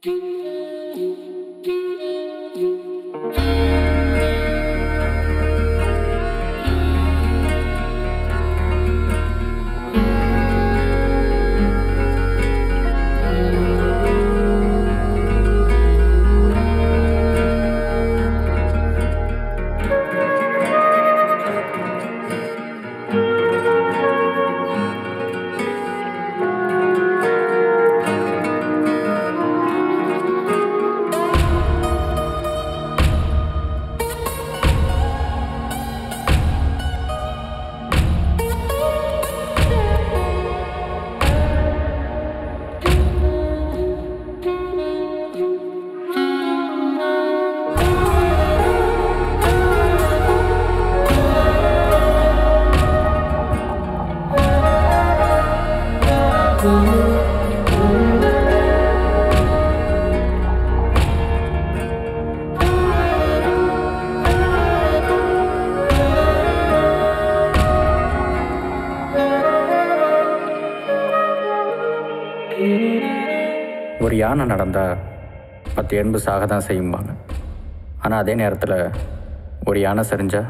ஒரு யானை நடந்தால் பத்து எறும்பு சாக தான் செய்யும்பாங்க ஆனால் அதே நேரத்தில் ஒரு யானை சரிஞ்சா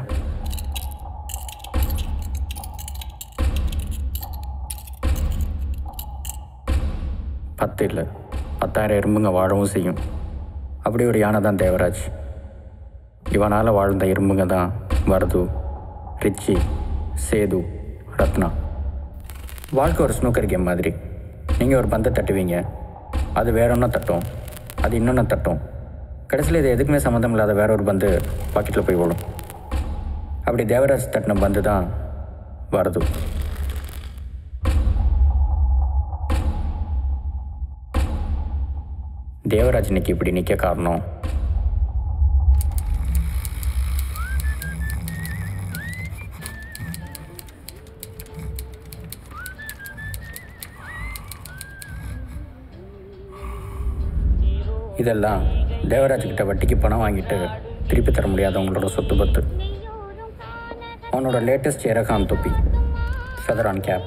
பத்து இல்லை பத்தாயிரம் எறும்புங்க வாழவும் செய்யும் அப்படி ஒரு யானை தான் தேவராஜ் இவனால் வாழ்ந்த எறும்புங்க தான் வரது ரிச்சி சேது ரத்னா வாழ்க்கை ஒரு ஸ்னூக்கர் கேம் மாதிரி நீங்கள் ஒரு பந்தை தட்டுவீங்க அது வேற ஒன்றா தட்டும் அது இன்னொன்று தட்டும் கடைசியில் இது எதுக்குமே சம்மந்தம் இல்லாத வேற ஒரு பந்து பாக்கெட்டில் போய் விழும் அப்படி தேவராஜ் தட்டின பந்து தான் வரது தேவராஜ் இன்னைக்கு இப்படி நிற்க காரணம் இதெல்லாம் தேவராஜ் கிட்ட வட்டிக்கு பணம் வாங்கிட்டு திருப்பி தர முடியாதவங்களோட சொத்து பத்து அவனோட லேட்டஸ்ட் எரகான் தொப்பி ஃபெதரான் கேப்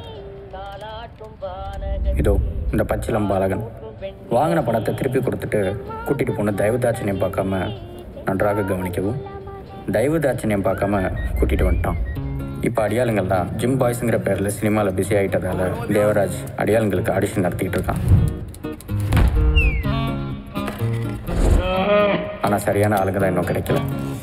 இதோ இந்த பச்சிலம் பாலகன் வாங்கின பணத்தை திருப்பி கொடுத்துட்டு கூட்டிகிட்டு போன தயவுதாட்சணியம் பார்க்காம நன்றாக கவனிக்கவும் தயவுதாட்சணியம் பார்க்காம கூட்டிகிட்டு வந்துட்டான் இப்போ அடியாளுங்கள் தான் ஜிம் பாய்ஸுங்கிற பேரில் சினிமாவில் பிஸி ஆகிட்டதால தேவராஜ் அடியாளுங்களுக்கு ஆடிஷன் நடத்திக்கிட்டு இருக்கான் ஆனால் சரியான ஆளுங்க தான் இன்னும் கிடைக்கல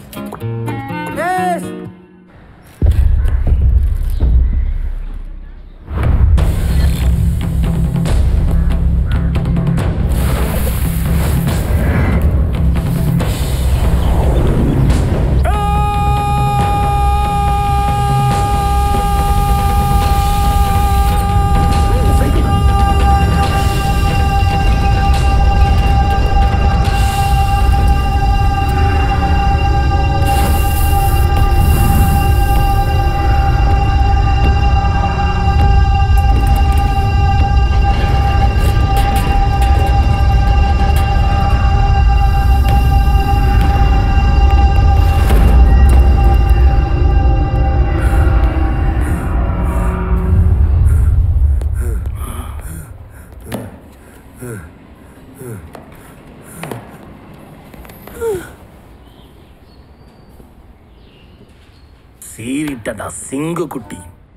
சீரிட்டடா சிங்கு குட்டி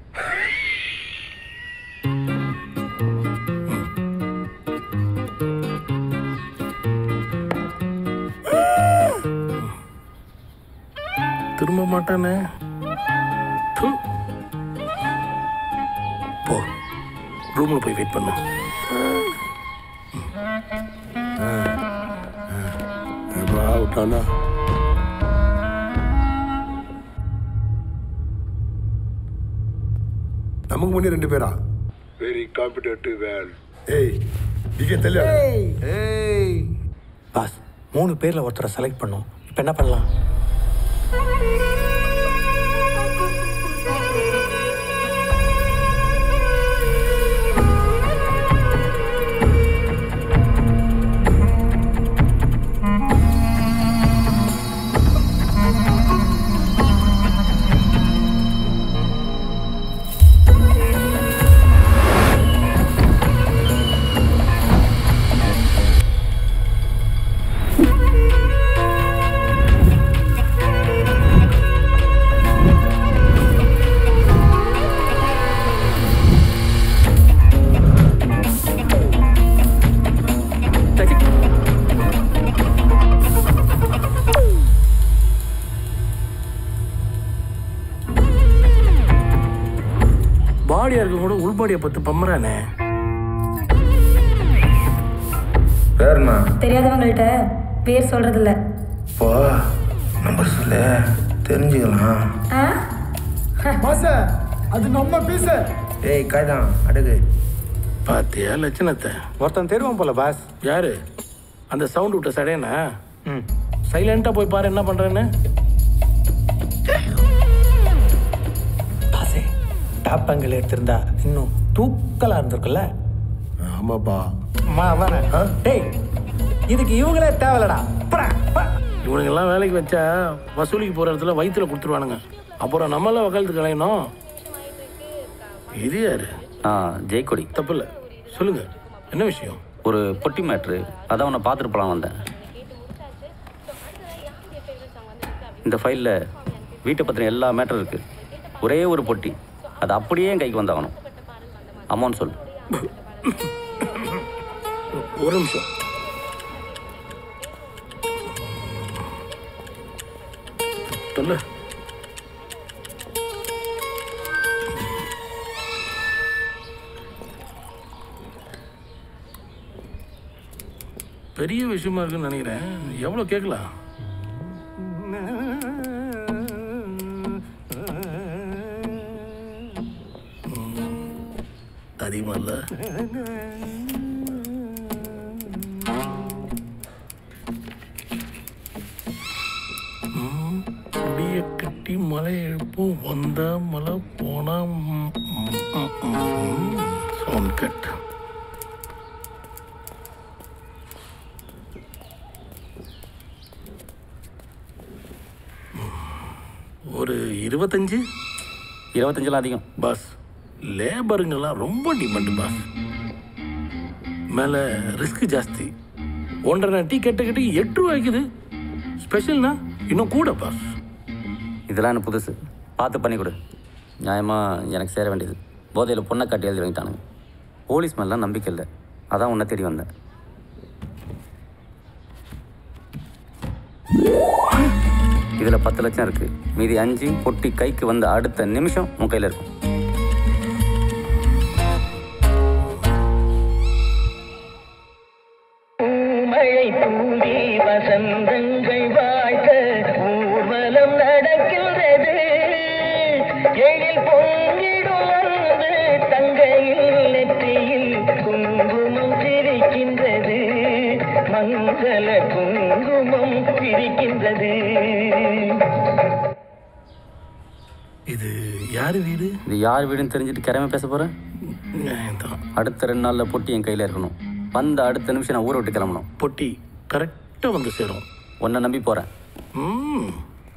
திரும்ப மாட்டானே து. போ ரூம்ல போய் வெயிட் பண்ணு விட்டானா நமக்கு முன்னே ரெண்டு பேரா வெரி காம்படேட்டிவ் வேல் ஏய் டிகே தெல்ல பாஸ் மூணு பேரில் ஒருத்தரை செலக்ட் பண்ணோம் இப்போ என்ன பண்ணலாம் பாவாடியை பத்து பம்புறானே பேருண்ணா தெரியாதவங்கள்ட்ட பேர் சொல்றதில்ல போ நம்பர் சொல்லு தெரிஞ்சுக்கலாம் ஆ பாச அது நம்ம பீச ஏய் காய்தான் அடுகு பாத்தியா லட்சணத்தை ஒருத்தன் தெருவான் போல பாஸ் யாரு அந்த சவுண்ட் விட்ட சடையனா ம் சைலண்டா போய் பாரு என்ன பண்றேன்னு பாசே டாப் ஆங்கிள் எடுத்திருந்தா இன்னும் தூக்கலா இருந்திருக்குல்ல ஆமாப்பா மா வாங்க டேய் இதுக்கு இவங்களே தேவையில்லடா போடா, போ. இவனுங்கெல்லாம் வேலைக்கு வச்சா வசூலிக்கு போற இடத்துல வயிற்றுல கொடுத்துருவானுங்க அப்புறம் நம்மளாம் வக்காலத்து கலையணும் இது யாரு ஆ ஜெயக்கொடி தப்பு இல்லை சொல்லுங்க என்ன விஷயம் ஒரு பொட்டி மேட்ரு அதான் உன்னை பார்த்துட்டு போகலாம் வந்தேன் இந்த ஃபைலில் வீட்டை பற்றின எல்லா மேட்டரும் இருக்குது ஒரே ஒரு பொட்டி அது அப்படியே என் கைக்கு வந்தாகணும் அமௌண்ட் சொல் ஒரு நிமிஷம் சொல்லு பெரிய விஷயமா இருக்குன்னு நினைக்கிறேன் எவ்வளோ கேட்கலாம் அதிகமாக இல்லை முடிய கட்டி மலை எழுப்பும் வந்த மலை போனா சவுண்ட் கட் ஒரு இருபத்தஞ்சு இருபத்தஞ்செல்லாம் அதிகம் பாஸ் லேபருங்கெல்லாம் ரொம்ப டிமாண்டு பாஸ் மேலே ரிஸ்க் ஜாஸ்தி ஒன்றரை டீ கெட்ட கட்டி எட்டு ரூபாய்க்குது ஸ்பெஷல்னா இன்னும் கூட பாஸ் இதெல்லாம் எனக்கு புதுசு பார்த்து பண்ணி கொடு நியாயமாக எனக்கு சேர வேண்டியது போதையில் பொண்ணை காட்டி எழுதி வாங்கிட்டானுங்க போலீஸ் மேலாம் நம்பிக்கை இல்லை அதான் உன்னை தேடி வந்தேன் இதில் பத்து லட்சம் இருக்குது மீதி அஞ்சு பொட்டி கைக்கு வந்த அடுத்த நிமிஷம் உன் கையில் இருக்கும் மழை தூவி வசந்தங்கள் வாழ்த்த ஊர்வலம் நடக்கின்றது எழில் பொங்கிடும் அன்பு தங்கையில் நெற்றியில் குங்குமம் சிரிக்கின்றது மங்கள குங்குமம் சிரிக்கின்றது இது யார் வீடு இது யார் வீடுன்னு தெரிஞ்சுட்டு கிளம்பி பேச போகிறேன் நியாயம்தான். அடுத்த ரெண்டு நாளில் பொட்டி என் கையில் இருக்கணும் வந்த அடுத்த நிமிஷம் நான் ஊரை விட்டு கிளம்பணும் பொட்டி கரெக்டாக வந்து சேரும் உன்னை நம்பி போகிறேன் ம்.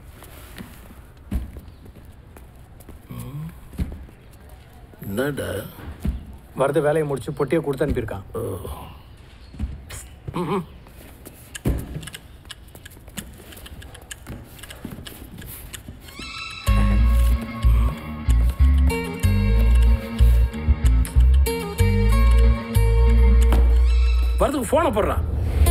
ம். என்னடா வரது வேலையை முடிச்சு பொட்டியை கொடுத்து அனுப்பியிருக்கான் வரதுக்கு ஃபோனை போடுறான்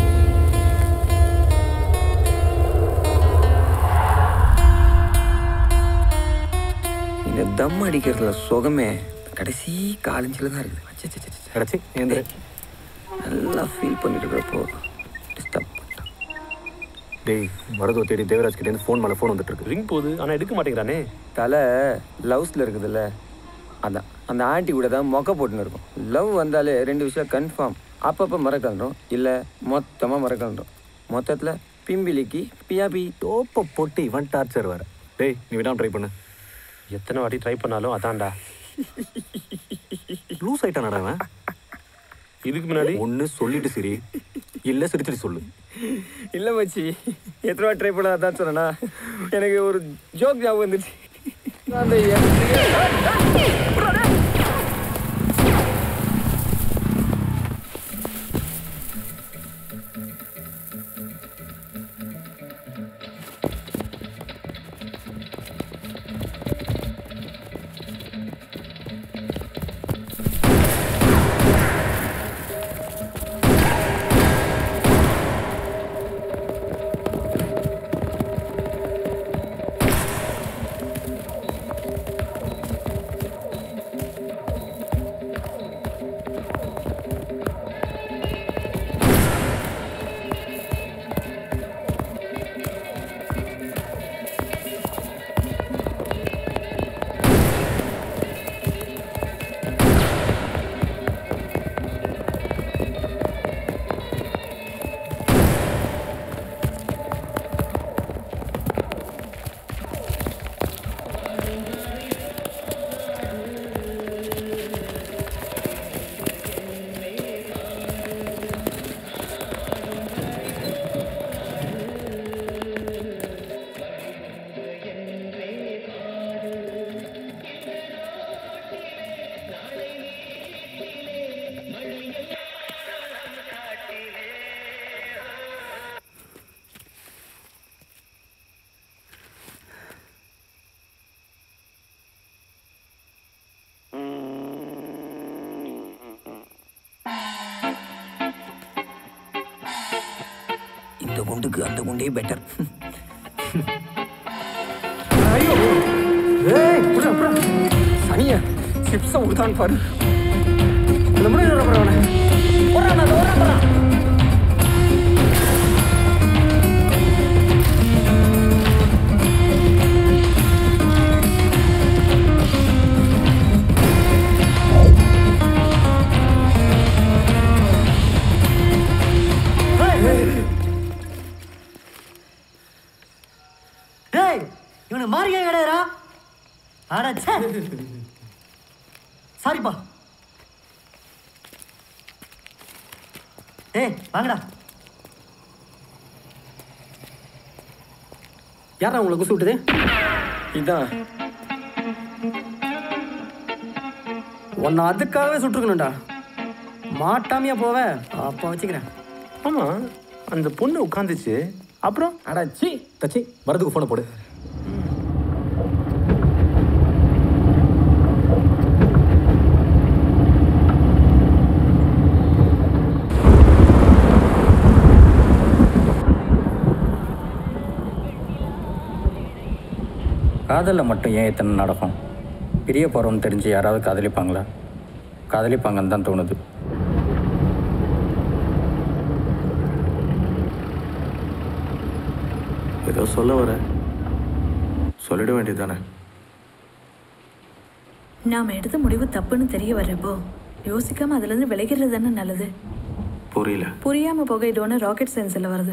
இந்த தம் அடிக்கிறதுல சுகமே கடைசி காலஞ்சில் தான் இருக்குது அச்சே, அச்சே, அச்சே. கிடச்சி ஏந்திரு நல்லா ஃபீல் பண்ணிட்டு இருக்கிறப்போ டிஸ்டர்ப் டேய் வரதோ தேடி தேவராஜ் கிட்டேருந்து ஃபோன் மேலே ஃபோன் வந்துட்டு இருக்கு ரிங் போகுது ஆனால் எடுக்க மாட்டேங்கிறானே தலை லவ்ஸில் இருக்குதுல்ல அதான் அந்த ஆண்டி கூட தான் மொக்க போட்டுன்னு இருக்கும் லவ் வந்தாலே ரெண்டு விஷயம் கன்ஃபார்ம் அப்பப்போ மறக்கலன்றோம் இல்லை மொத்தமாக மறக்கலன்றோம் மொத்தத்தில் பிம்பிலிக்கு பியாபி தோப்ப போட்டு இவன் டார்ச்சர் வேற டேய் நீ விடாம ட்ரை பண்ணு எத்தனை வாட்டி ட்ரை பண்ணாலும் அதான்டா லூஸ் ஆயிட்டானடா அவன் இதுக்கு முன்னாடி ஒன்று சொல்லிட்டு சரி இல்லை சிரிச்சிட்டு சொல்லு இல்லை மச்சி எத்தனை வாட்டி ட்ரை பண்ண அதான் சொன்னேன்னா எனக்கு ஒரு ஜோக் ஞாபகம் வந்துச்சு அந்த இந்த குண்டுக்கு அந்த குண்டே பெட்டர் ஐயோ ஏய் புறா புறா சனியா சிப்ஸை விடுதான் பாரு இந்த முறை அப்புறம் அவனை போறான் அது ஓடுறான் போறான் டேய் இவனுக்கு மாறியே கிடையாதா அட ச்சே சாரிப்பா ஏய் வாங்கடா யாரா உங்களை குசு விட்டது இதான் உன்னை அதுக்காகவே சுட்டுருக்கணும்டா மாட்டாமையா போவ அப்போ வச்சுக்கிறேன் ஆமா அந்த பொண்ணு உட்காந்துச்சு அப்புறம் அடா சி தச்சி வரதுக்கு ஃபோனை போடு காதலில் மட்டும் ஏன் இத்தனை நடக்கும் பிரிய போகிறோம்னு தெரிஞ்சு யாராவது காதலிப்பாங்களா காதலிப்பாங்கன்னு தான் தோணுது ஏதோ சொல்ல வர சொல்லிட வேண்டியதானே நாம எடுத்த முடிவு தப்புன்னு தெரிய வர்றப்போ யோசிக்காம அதுல இருந்து விலகிறது தானே நல்லது புரியல புரியாம போக இது ஒன்று ராக்கெட் சயின்ஸில் வருது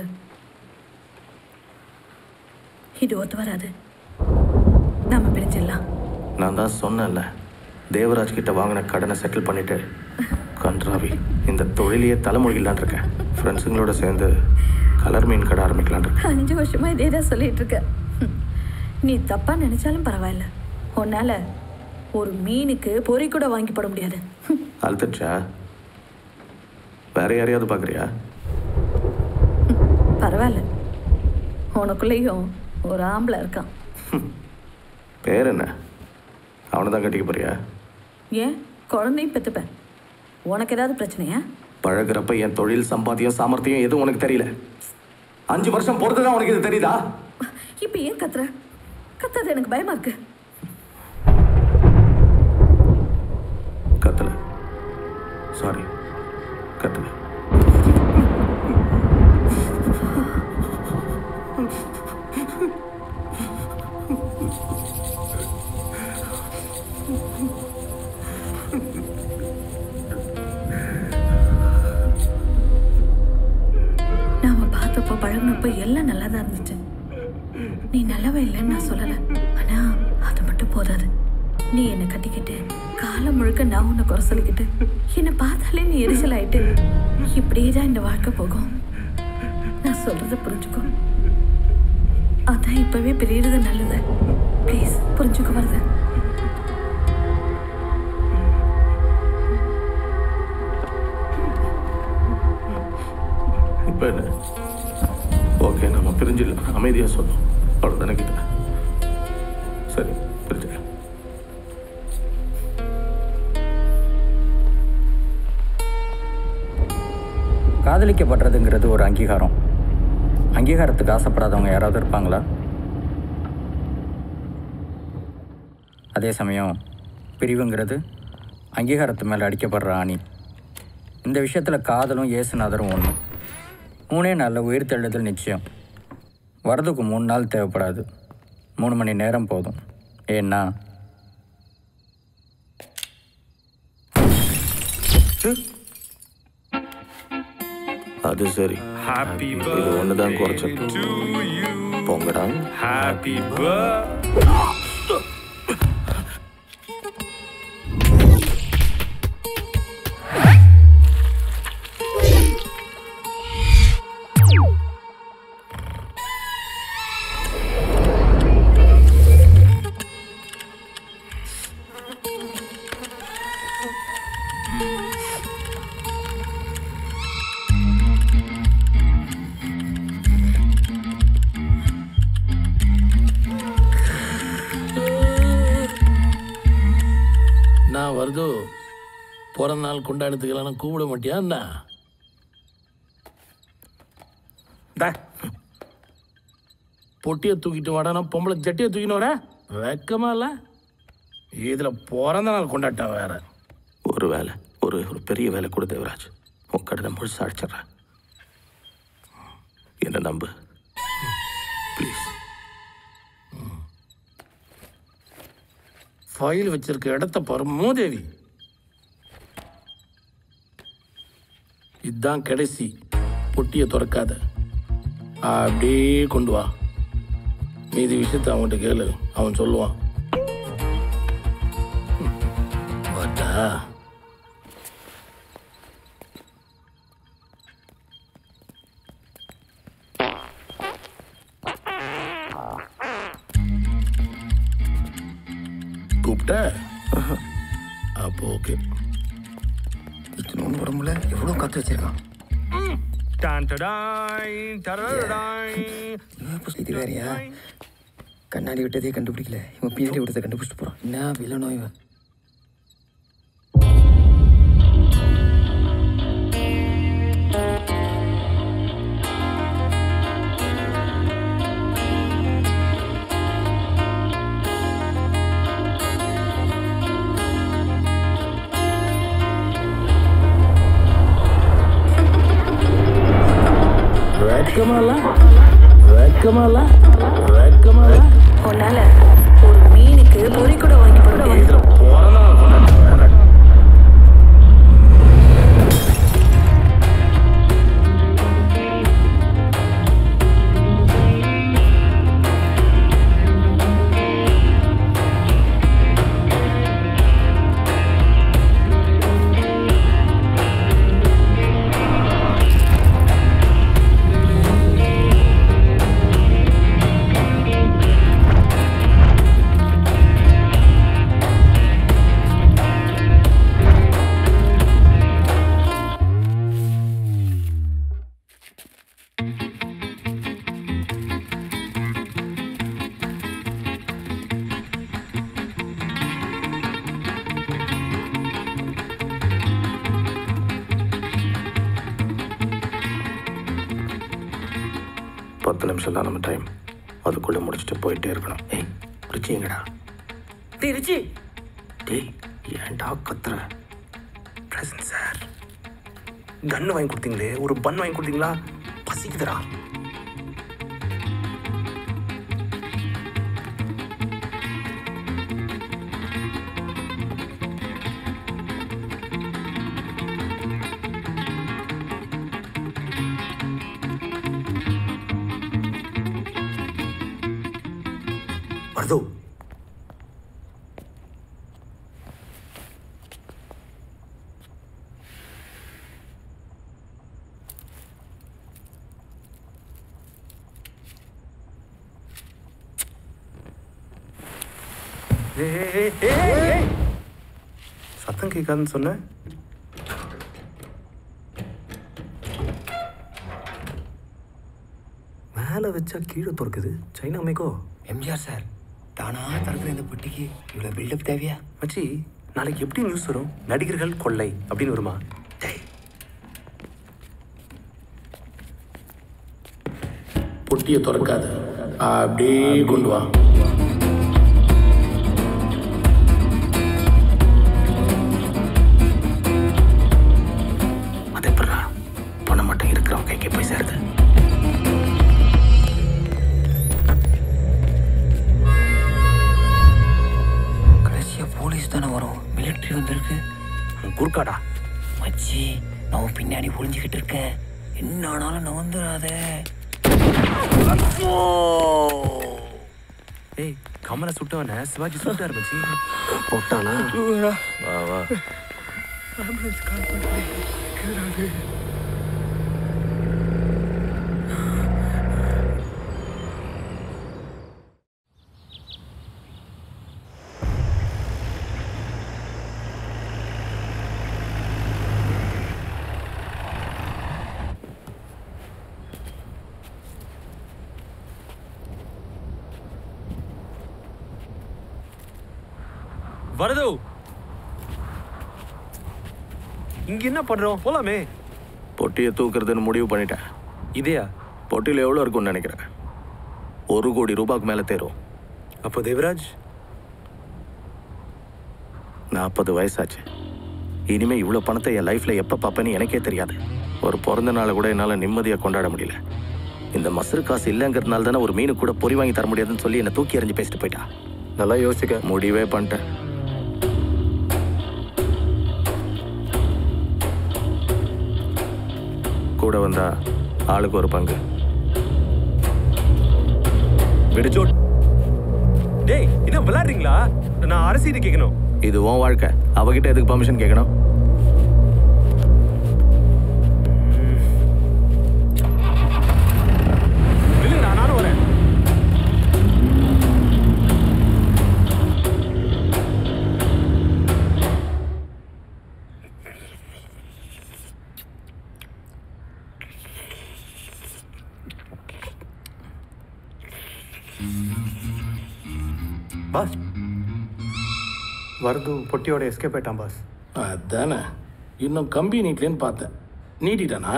இது ஒத்து வராது நாம பிரிஞ்சிடலாம் நான் தான் சொன்னேன்ல தேவராஜ் கிட்ட வாங்கின கடனை செட்டில் பண்ணிட்டு கன்றாவி இந்த தொழிலையே தலைமொழிகளான் இருக்கேன் ஃப்ரெண்ட்ஸுங்களோட சேர்ந்து கலர் மீன் கடை ஆரம்பிக்கலான் இருக்கேன் அஞ்சு வருஷமா இதே தான் சொல்லிட்டு இருக்க ஹம். நீ தப்பா நினைச்சாலும் பரவாயில்ல உன்னால ஒரு மீனுக்கு பொறி கூட வாங்கி போட முடியாது அழுத்துச்சா வேற யாரையாவது பார்க்குறியா பரவாயில்ல உனக்குள்ளேயும் ஒரு ஆம்பளை இருக்கான் பேர் என்ன அவனை தான் கட்டிக்க போறியா ஏன் குழந்தையும் பெற்றுப்பேன் உனக்கு ஏதாவது பிரச்சனையா பழகுறப்ப என் தொழில் சம்பாத்தியம் சாமர்த்தியம் எதுவும் உனக்கு தெரியல அஞ்சு வருஷம் பொறுத்து தான் உனக்கு இது தெரியுதா இப்போ ஏன் கத்துற கத்தாது எனக்கு பயமா இருக்கு கத்தல சாரி கத்தல நாம பார்த்தப்போ பழகுனப்போ எல்லாம் நல்லா தான் இருந்துச்சு நீ நல்லவ இல்லைன்னு நான் சொல்லலை ஆனா அது மட்டும் போதாது நீ என்னை கட்டிக்கிட்டு காலம் முழுக்க நான் உன்னை குறை சொல்லிக்கிட்டு என்னை பார்த்தாலே நீ எரிச்சல் ஆயிட்டு இப்படியே தான் இந்த வாழ்க்கை போகும் நான் சொல்றத புரிஞ்சுக்கோ அதான் இப்பவே பிரியறது நல்லது ப்ளீஸ் புரிஞ்சுக்க வருது இப்போ என்ன ஓகே நம்ம பிரிஞ்சிடலாம் அமைதியாக சொல்லும் அவ்வளோதானே கிட்ட சரி பிரிஞ்சிடலாம் காதலிக்கப்படுறதுங்கிறது ஒரு அங்கீகாரம் அங்கீகாரத்துக்கு ஆசைப்படாதவங்க யாராவது இருப்பாங்களா அதே சமயம் பிரிவுங்கிறது அங்கீகாரத்து மேலே அடிக்கப்படுற ஆணி இந்த விஷயத்தில் காதலும் இயேசுநாதரும் ஒன்று மூணே நாளில் உயிர் தெழுதல் நிச்சயம் வரதுக்கு மூணு நாள் தேவைப்படாது மூணு மணி நேரம் போதும் ஏன்னா அது சரி Happy இது ஒன்று தான் குறைச்சல் பொங்கடா Happy நான் வருதோ பிறந்த நாள் கொண்டாடுறதுக்கெல்லாம் கூப்பிட மாட்டியா என்ன டா பொட்டியை தூக்கிட்டு வாடானா பொம்பளை ஜட்டியை தூக்கின்னு வர வெக்கமா இல்லை இதில் பிறந்த நாள் கொண்டாட்டா வேற ஒரு வேலை ஒரு ஒரு பெரிய வேலை கொடு தேவராஜ் உன் கடனை முழுசா அடிச்சிடுறேன் என்ன நம்பு ப்ளீஸ் ஃபைல் வச்சிருக்க இடத்த பாரு மூதேவி இதுதான் கடைசி பொட்டியை திறக்காத அப்படியே கொண்டு வா மீதி விஷயத்தை அவன்கிட்ட கேளு அவன் சொல்லுவான் வாடா கூப்பிட்ட அப்போ ஓகே இத்தனோண்டு உடம்புல எவ்வளோ காற்று வச்சிருக்கான் இது வேறையா கண்ணாடி விட்டதே கண்டுபிடிக்கல இவன் பின்னாடி விட்டதை கண்டுபிடிச்சிட்டு போறான் என்ன வில்லனோ இவன் வெக்கமால வெக்கமால வெக்கமால உன்னால ஒரு மீனுக்கு பொறி கூட வாங்கி போட முடியாது பத்து நிமிஷம் தான் நம்ம டைம் அதுக்குள்ளே முடிச்சுட்டு போயிட்டே இருக்கணும் ஏய் பிடிச்சிங்கடா டேய் ரிச்சி டேய் ஏன்டா கத்துற பிரசன்ட் சார் கன் வாங்கி கொடுத்தீங்களே ஒரு பன் வாங்கி கொடுத்தீங்களா பசிக்குதுடா வருதோ சத்தம் கேட்காதுன்னு சொன்னேன் மேலே வச்சா கீழே துறக்குது சைனா மேக்கோ எம்ஜிஆர் சார் தானா திறக்கிற இந்த பொட்டிக்கு இவ்வளோ பில்டப் தேவையா மச்சி நாளைக்கு எப்படி நியூஸ் வரும் நடிகர்கள் கொள்ளை அப்படின்னு வருமா பொட்டியை திறக்காத அப்படியே கொண்டு வா அது எப்படா பணம் மட்டும் இருக்கிறவன் கைக்கு போய் சேருது கடைசியாக போலீஸ் தானே வரும் மிலிட்ரி வந்திருக்கு குறுக்காடா மச்சி நான் பின்னாடி ஒளிஞ்சுக்கிட்டு இருக்கேன் என்ன ஆனாலும் நான் வந்துடாத ஏய் கமலை சுட்டவன சிவாஜி சுட்டாரு மச்சி போட்டானா வா வா ஆம்புலன்ஸ் கால் பண்ணுறேன் கேடாது வரது இங்க என்ன பண்றோம் போலாமே பொட்டியை தூக்குறதுன்னு முடிவு பண்ணிட்டேன் இதையா பொட்டியில் எவ்வளோ இருக்கும்னு நினைக்கிறேன் ஒரு கோடி ரூபாய்க்கு மேலே தேரும் அப்போ தேவராஜ் நாற்பது வயசாச்சு இனிமே இவ்வளோ பணத்தை என் லைஃப்பில் எப்போ பார்ப்பேன்னு எனக்கே தெரியாது ஒரு பிறந்த நாளை கூட என்னால் நிம்மதியாக கொண்டாட முடியல இந்த மசரு காசு இல்லைங்கிறதுனால தானே ஒரு மீனு கூட பொறி வாங்கி தர முடியாதுன்னு சொல்லி என்னை தூக்கி எறிஞ்சு பேசிட்டு போயிட்டா நல்லா யோசிக்க முடிவே பண்ணிட்டேன் கூட வந்தா ஆளுக்கு ஒரு பங்கு விடுச்சோட் டேய் என்ன விளையாடுறீங்களா நான் அரசிட்ட கேட்கணும் இது உன் வாழ்க்கை அவகிட்ட எதுக்கு பர்மிஷன் கேட்கணும் இல்லைங்கண்ணா நானும் வரேன் பாஸ் வரது பொட்டியோட எஸ்கேப் ஆயிட்டான் பாஸ் அதானே இன்னும் கம்பி நீட்லேன்னு பார்த்தேன் நீட்டிட்டானா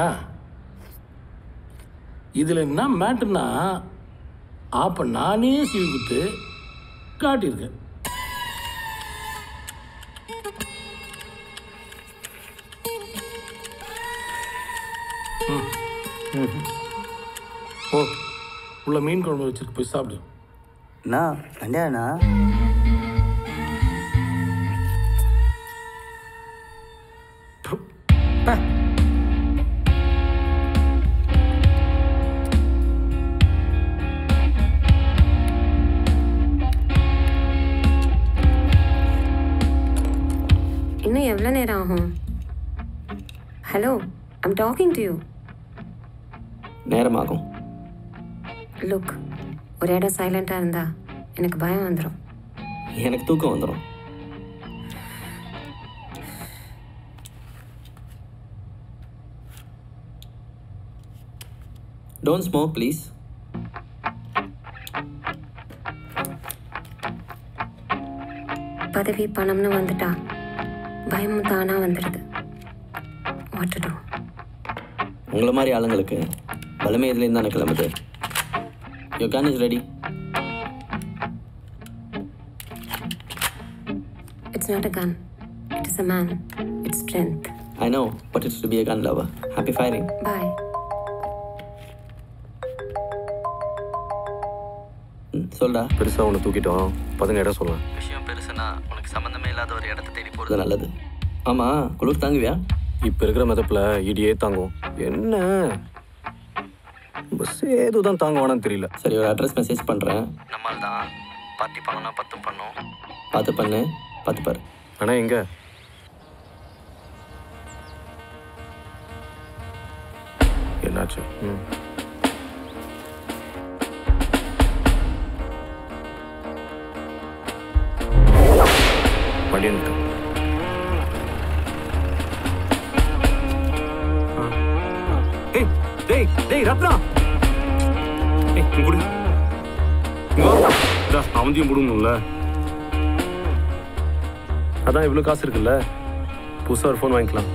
இதில் என்ன மேட்டுன்னா அப்போ நானே சீவி குத்து காட்டியிருக்கேன் ம். ம். ஓ உள்ள மீன் குழம்பு வச்சிருக்கு போய் சாப்பிடு அண்ணா கண்டியாண்ணா இன்னும் எவ்வளோ நேரம் ஆகும் hello I'm talking to you நேரமாகும் லுக் ஒரு இடம் சைலண்ட்டாக இருந்தா எனக்கு பயம் வந்துடும் எனக்கு தூக்கம் வந்துடும் டோன்ட் ஸ்மோக் ப்ளீஸ் பதவி பணம்னு வந்துட்டா பயமும் தானாக வந்துடுது வாட் டு டூ உங்களை மாதிரி ஆளுங்களுக்கு பலமே இதுலேருந்து தானே கிளம்புது yo can is ready it's not a gun it is a man it's strength I know but it's to be a gun lover happy firing boy சொல்டா பெருசாக உன்னை தூக்கிட்டோம் பதுங்க இடம் சொல்லலாம் விஷயம் பெருசுனா உனக்கு சம்மந்தமே இல்லாத ஒரு இடத்த தேடி போகிறது நல்லது ஆமாம் குளிர் தாங்குவியா இப்போ இருக்கிற மெதப்பில் இடியே தாங்கும் என்ன பஸ் ஏதோ தான் தாங்க வேணாம்னு தெரியல சரி ஒரு அட்ரஸ் மெசேஜ் பண்ணுறேன் நம்மால் தான் பார்ட்டி பண்ணோன்னா பத்து பண்ணோம் பார்த்து பண்ணு பார்த்து பாரு ஆனால் எங்க என்னாச்சு ம் வண்டி நிறுத்து. ஏய் டேய் டேய் ரத்னா ஏய் இங்க குடு இங்க வா இதா, அவந்தையும் முடுங்கணும்ல அதான் இவ்வளோ காசு இருக்குல்ல புதுசாக ஒரு ஃபோன் வாங்கிக்கலாம்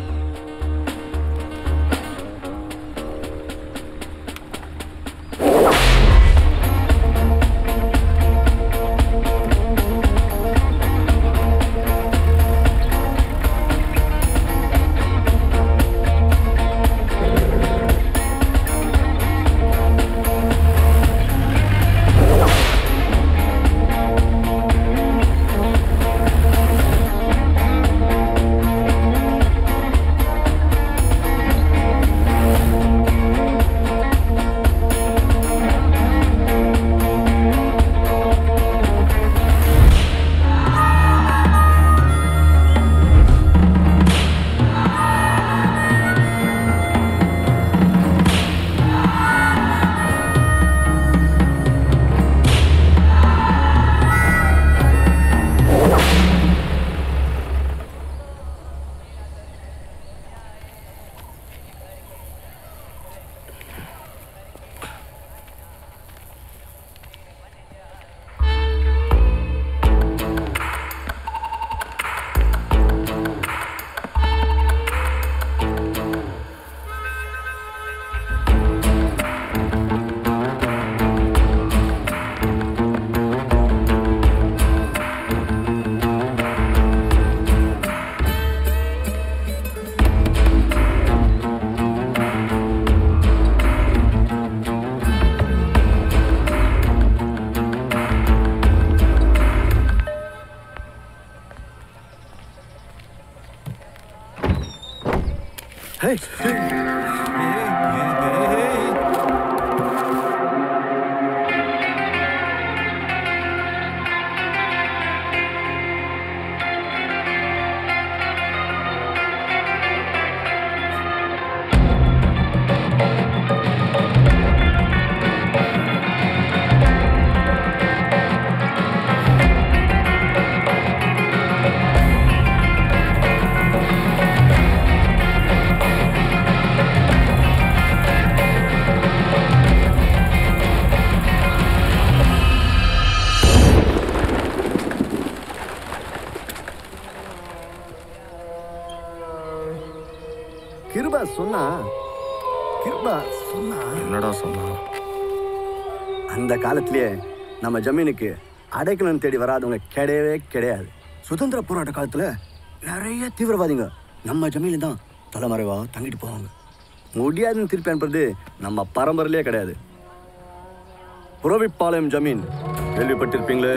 கிருபா சொன்னா கிருபா சொன்னா என்னடா சொன்னா அந்த காலத்திலேயே நம்ம ஜமீனுக்கு அடைக்கலம் தேடி வராதவங்க கிடையவே கிடையாது சுதந்திர போராட்ட காலத்துல நிறைய தீவிரவாதிங்க நம்ம ஜமீன்ல தான் தலைமறைவா தங்கிட்டு போவாங்க முடியாதுன்னு திருப்பி அனுப்புறது நம்ம பரம்பரையிலே கிடையாது புறவிப்பாளையம் ஜமீன் கேள்விப்பட்டிருப்பீங்களே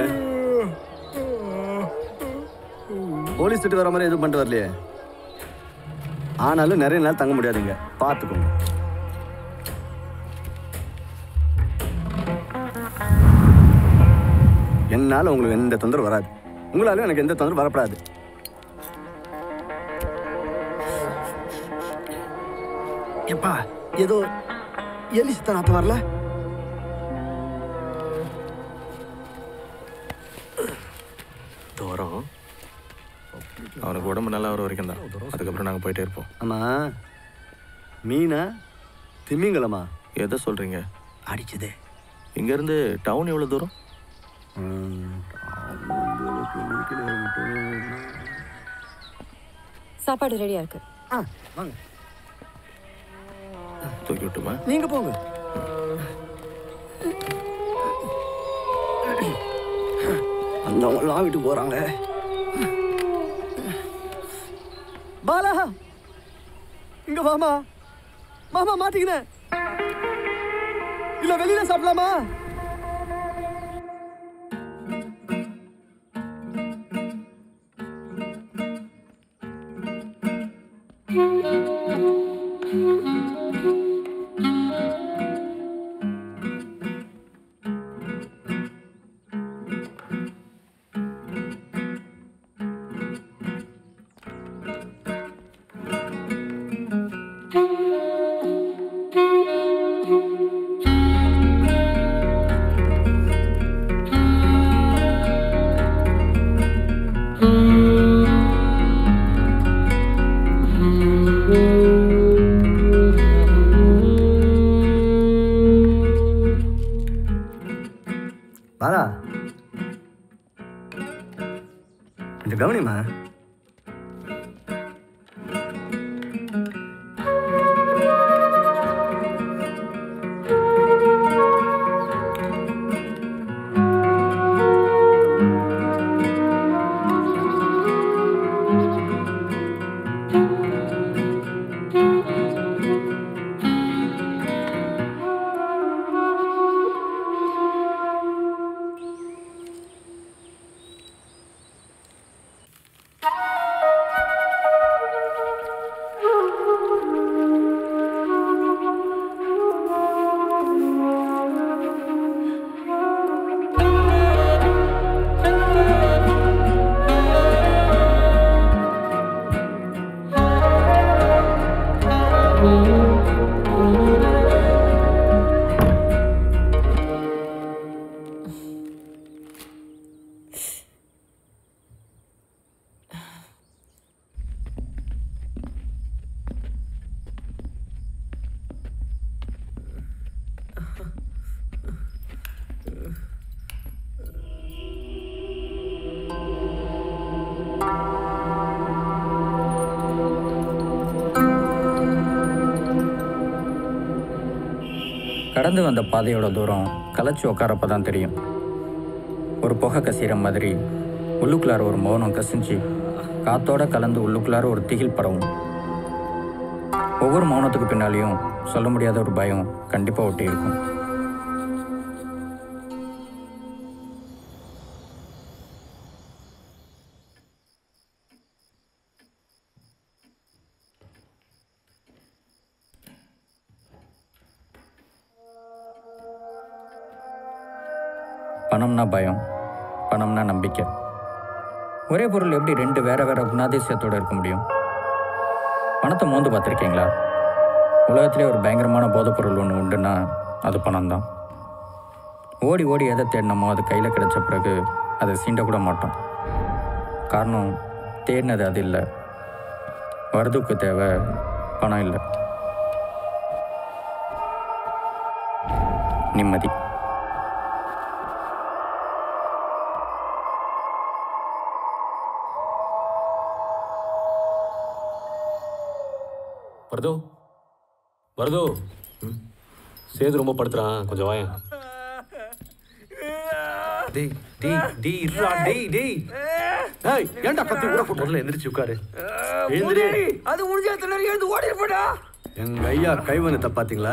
போலீஸ் திட்டு வர மாதிரி எதுவும் பண்ணிட்டு வரலையே ஆனாலும் நிறைய நாள் தங்க முடியாதுங்க பார்த்துக்கோங்க என்னால் உங்களுக்கு எந்த தொந்தரவு வராது உங்களாலும் எனக்கு எந்த தொந்தரவு வரப்படாது எப்பா ஏதோ எலி சித்த நாத்தம் வரல தூரம் அவனுக்கு உடம்பு நல்லா வர வரைக்கும் தான் அதுக்கப்புறம் நாங்கள் போயிட்டே இருப்போம் ஆமா மீனா திமிங்கலமா எதை சொல்கிறீங்க அடிச்சதே இங்கேருந்து டவுன் எவ்வளோ தூரம் சாப்பாடு ரெடியா இருக்கு ஆ வாங்க தூக்கி விட்டுமா நீங்க போங்க அந்தவங்களாம் விட்டு போறாங்க பாலா இங்க வாமா மாமா மாட்டிக்கினேன் இல்ல வெளியில சாப்பிடலாமா பாலா கொஞ்சம் கவனிமா கடந்து வந்த பாதையோட தூரம் கலைச்சி உட்காரப்ப தான் தெரியும் ஒரு புகை கசிகிற மாதிரி உள்ளுக்குள்ளார ஒரு மௌனம் கசிஞ்சு காத்தோட கலந்து உள்ளுக்குள்ளார ஒரு திகில் பரவும் ஒவ்வொரு மௌனத்துக்கு பின்னாலேயும் சொல்ல முடியாத ஒரு பயம் கண்டிப்பாக ஒட்டி இருக்கும் பணம்னா பயம் பணம்னா நம்பிக்கை ஒரே பொருள் எப்படி ரெண்டு வேற வேற குணாதிசயத்தோடு இருக்க முடியும் பணத்தை மோந்து பார்த்துருக்கீங்களா உலகத்திலே ஒரு பயங்கரமான போதைப் பொருள் ஒன்று உண்டுன்னா அது பணம் தான் ஓடி ஓடி எதை தேடினமோ அது கையில் கிடைச்ச பிறகு அதை சீண்டக்கூட மாட்டோம் காரணம் தேடினது அது இல்லை வரதுக்கு தேவை பணம் இல்லை நிம்மதி வருதோ வருதோ சேது ரொம்ப படுத்துறான் கொஞ்சம் வாயேன் டேய் டேய் டேய் இருடா டேய் டேய் ஏய் ஏன்டா கத்தி ஊற போட்டு முதல்ல எந்திரிச்சு உட்காரு எழுந்திரு அது முடிஞ்ச திணறி எழுந்து ஓடி போடா எங்க ஐயா கைவனத்தை பாத்தீங்களா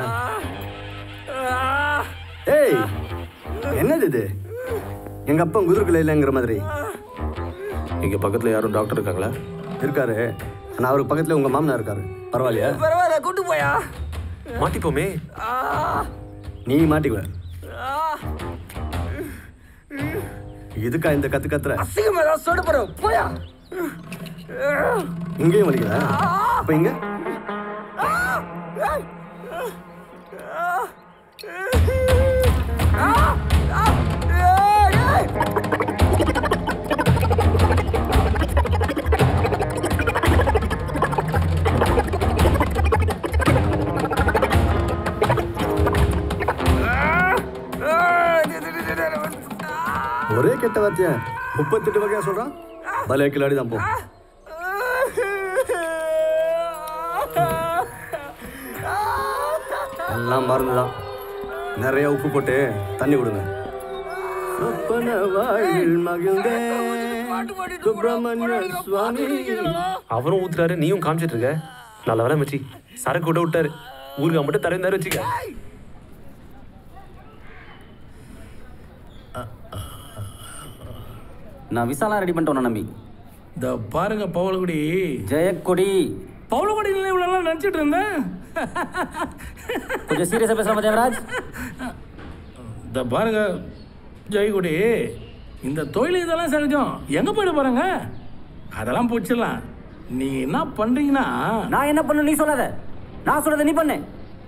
ஏய் என்னது இது எங்க அப்பா குதிர்கல இல்லைங்கிற மாதிரி இங்க பக்கத்துல யாரும் டாக்டர் இருக்காங்களா இருக்காரு ஆனா அவருக்கு பக்கத்துல உங்க மாமனா இருக்காரு பரவாயில்லையா பரவாயில்ல கூட்டு போயா மாட்டிப்போமே நீ மாட்டிக்குவ இதுக்கா இந்த கத்து கத்துற அசிங்கமா ஏதாவது சொல்ல போறோம் போயா இங்கேயும் வலிக்குதா அப்ப இங்க ஒரே கெட்ட வார்த்தையா முப்பத்தெட்டு வகையா சொல்றான் பலே கிளாடி தான் போ எல்லாம் மருந்து தான் நிறைய உப்பு போட்டு தண்ணி கொடுங்க சொப்பன வாழ்வில் மகிழ்ந்தே சுப்பிரமணிய சுவாமி அவரும் ஊத்துறாரு நீயும் காமிச்சிட்டு இருக்க நல்ல வேலை மச்சி சரக்கு விட விட்டாரு ஊருக்கு மட்டும் தரந்தாரு வச்சுக்க நான் விசாலாம் ரெடி பண்ணிட்டோம் நம்பி இந்த பாருங்க பவளகுடி ஜெயக்கொடி பவளகுடி இவ்வளோலாம் நினச்சிட்டு இருந்தேன் கொஞ்சம் சீரியஸாக பேசலாமா தேவராஜ் இந்த பாருங்க ஜெயகுடி இந்த தொழில் இதெல்லாம் சகஜம் எங்கே போயிட போகிறாங்க அதெல்லாம் போச்சிடலாம் நீ என்ன பண்ணுறீங்கன்னா நான் என்ன பண்ண நீ சொல்லாத நான் சொல்றதை நீ பண்ணு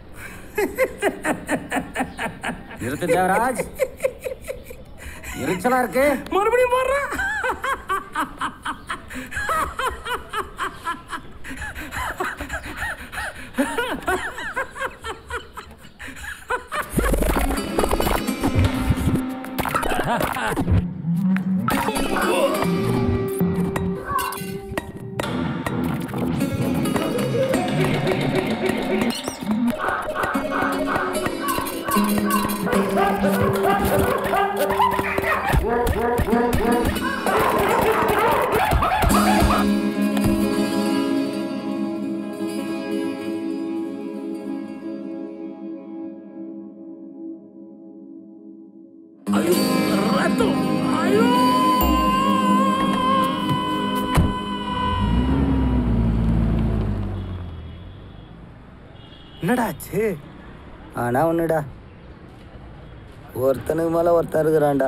நிறுத்து தேவராஜ் எரிச்சலா இருக்கு மறுபடியும் போடுறேன் ரத்தம் ஐயோ என்னடா ஆச்சு ஆனா ஒண்ணுடா ஒருத்தனுக்கு மேல ஒருத்தன் இருக்கிறான்டா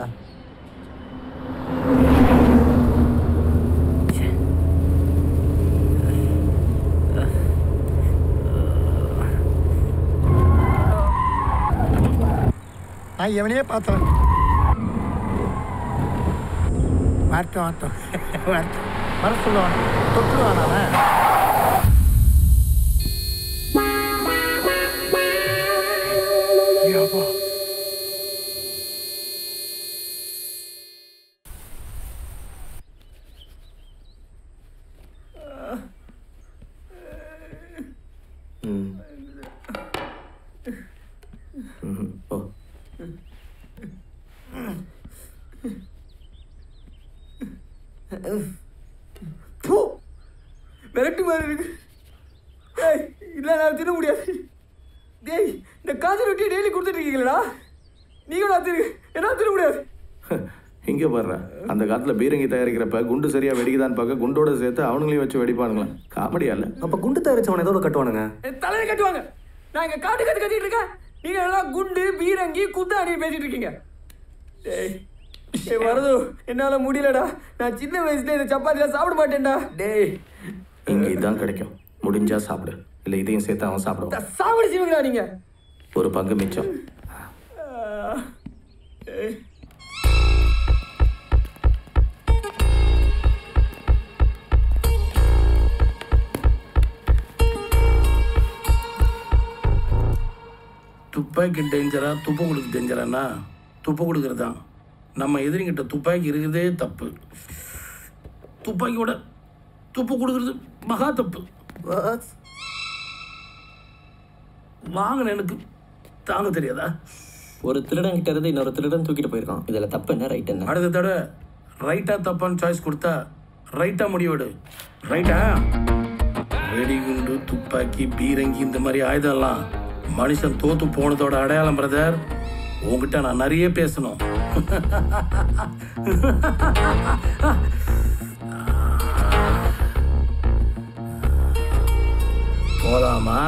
நான் எவனையே பார்த்தவன் வரட்டும் வரட்டும் வரட்டும் வர சொல்லுவான் தொட்டுருவான் அவன் யப்பா. ம் ம் ஓ பூ விரட்டு மாதிரி இருக்கு ஏய் இல்லை நான் தின்ன முடியாது டேய் இந்த காஞ்ச ரொட்டியை டெய்லி கொடுத்துட்டு இருக்கீங்களா நீங்களும் திரு என்ன தின்ன முடியாது இங்கே பாடுறா அந்த காலத்துல பீரங்கி தயாரிக்கிறப்ப குண்டு சரியா வெடிக்குதான்னு பார்க்க குண்டோட சேர்த்து அவனுங்களையும் வச்சு வெடிப்பானுங்களா காமெடியா இல்ல அப்ப குண்டு தயாரிச்சவனை ஏதோ கட்டுவானுங்க என் தலையை கட்டுவாங்க நான் இங்க காட்டு கத்து கத்திட்டு இருக்கேன் நீங்க எல்லாம் குண்டு பீரங்கி குத்தாடி பேசிட்டு இருக்கீங்க டேய் ஏய் வரது என்னால முடியலடா நான் சின்ன வயசுல இந்த சப்பாத்திலாம் சாப்பிட மாட்டேன்டா டேய் இங்கே இதான் கிடைக்கும் முடிஞ்சா சாப்பிடு இல்லை இதையும் சேர்த்து அவன் சாப்பிடுவான் த- சாவடி செய்வீங்களா நீங்க ஒரு பங்கு மிச்சம் ஆ, ஏய். துப்பாக்கி டேஞ்சரா துப்பு கொடுக்க டேஞ்சரானா துப்பு கொடுக்கறது தான் நம்ம எதிரிங்கிட்ட துப்பாக்கி இருக்கிறதே தப்பு துப்பாக்கியோட துப்பு கொடுக்கறது மகா தப்பு வாங்கின எனக்கு தாங்க தெரியாதா ஒரு திருடன் கிட்ட இருந்து இன்னொரு திருடன் தூக்கிட்டு போயிருக்கான் இதுல தப்பு என்ன ரைட் என்ன அடுத்த தடவை ரைட்டா தப்பான்னு சாய்ஸ் கொடுத்தா ரைட்டா முடிவெடு ரைட்டா வெடிகுண்டு துப்பாக்கி பீரங்கி இந்த மாதிரி ஆயுதம்லாம் மனுஷன் தோத்து போனதோட அடையாளம் பிரதர் உங்ககிட்ட நான் நிறைய பேசணும் போலாமா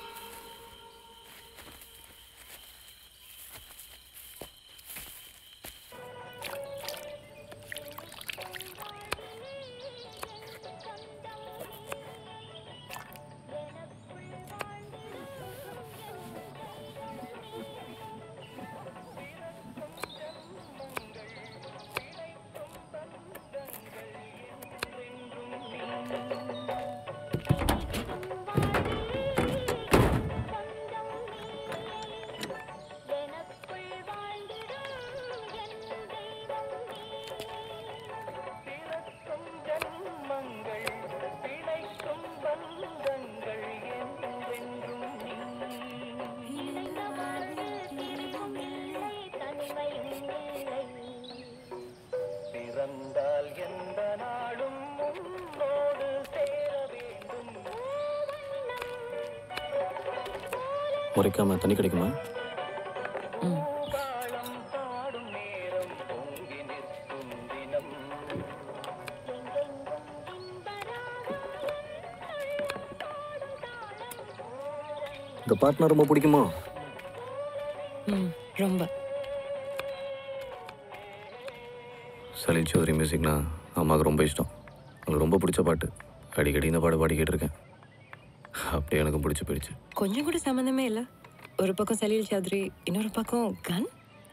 பிறந்தால் எந்த நாளும் உன்னோடு சேர வேண்டும் முறைக்காம தண்ணி கிடைக்குமா இந்த பாட்னா ரொம்ப பிடிக்குமா ம் ரொம்ப சலீல் சௌத்ரி மியூசிக்னா அம்மாவுக்கு ரொம்ப இஷ்டம் அவங்களுக்கு ரொம்ப பிடிச்ச பாட்டு அடிக்கடி இந்த பாடு பாடிக்கிட்டு இருக்கேன் அப்படியே எனக்கும் பிடிச்சி போயிடுச்சு கொஞ்சம் கூட சம்மந்தமே இல்லை ஒரு பக்கம் சலீல் சௌத்ரி இன்னொரு பக்கம் கன்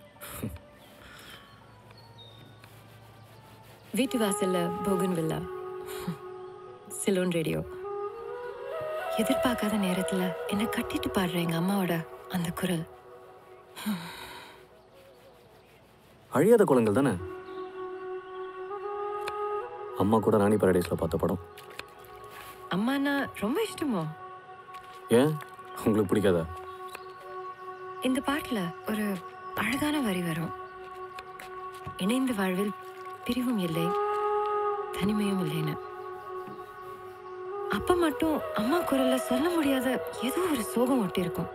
வீட்டு வாசல்ல போகன் வில்லா சிலோன் ரேடியோ எதிர்பார்க்காத நேரத்துல என்னை கட்டிட்டு பாடுற எங்க அம்மாவோட அந்த குரல் அழியாத குளங்கள் தானே அம்மா கூட ராணி பாரடைஸில் பார்த்த படம் அம்மானா ரொம்ப இஷ்டமோ ஏன் உங்களுக்கு பிடிக்காதா இந்த பாட்டுல ஒரு அழகான வரி வரும் இணைந்த வாழ்வில் பிரிவும் இல்லை தனிமையும் இல்லைன்னு அப்ப மட்டும் அம்மா குரல்ல சொல்ல முடியாத ஏதோ ஒரு சோகம் ஒட்டி இருக்கும்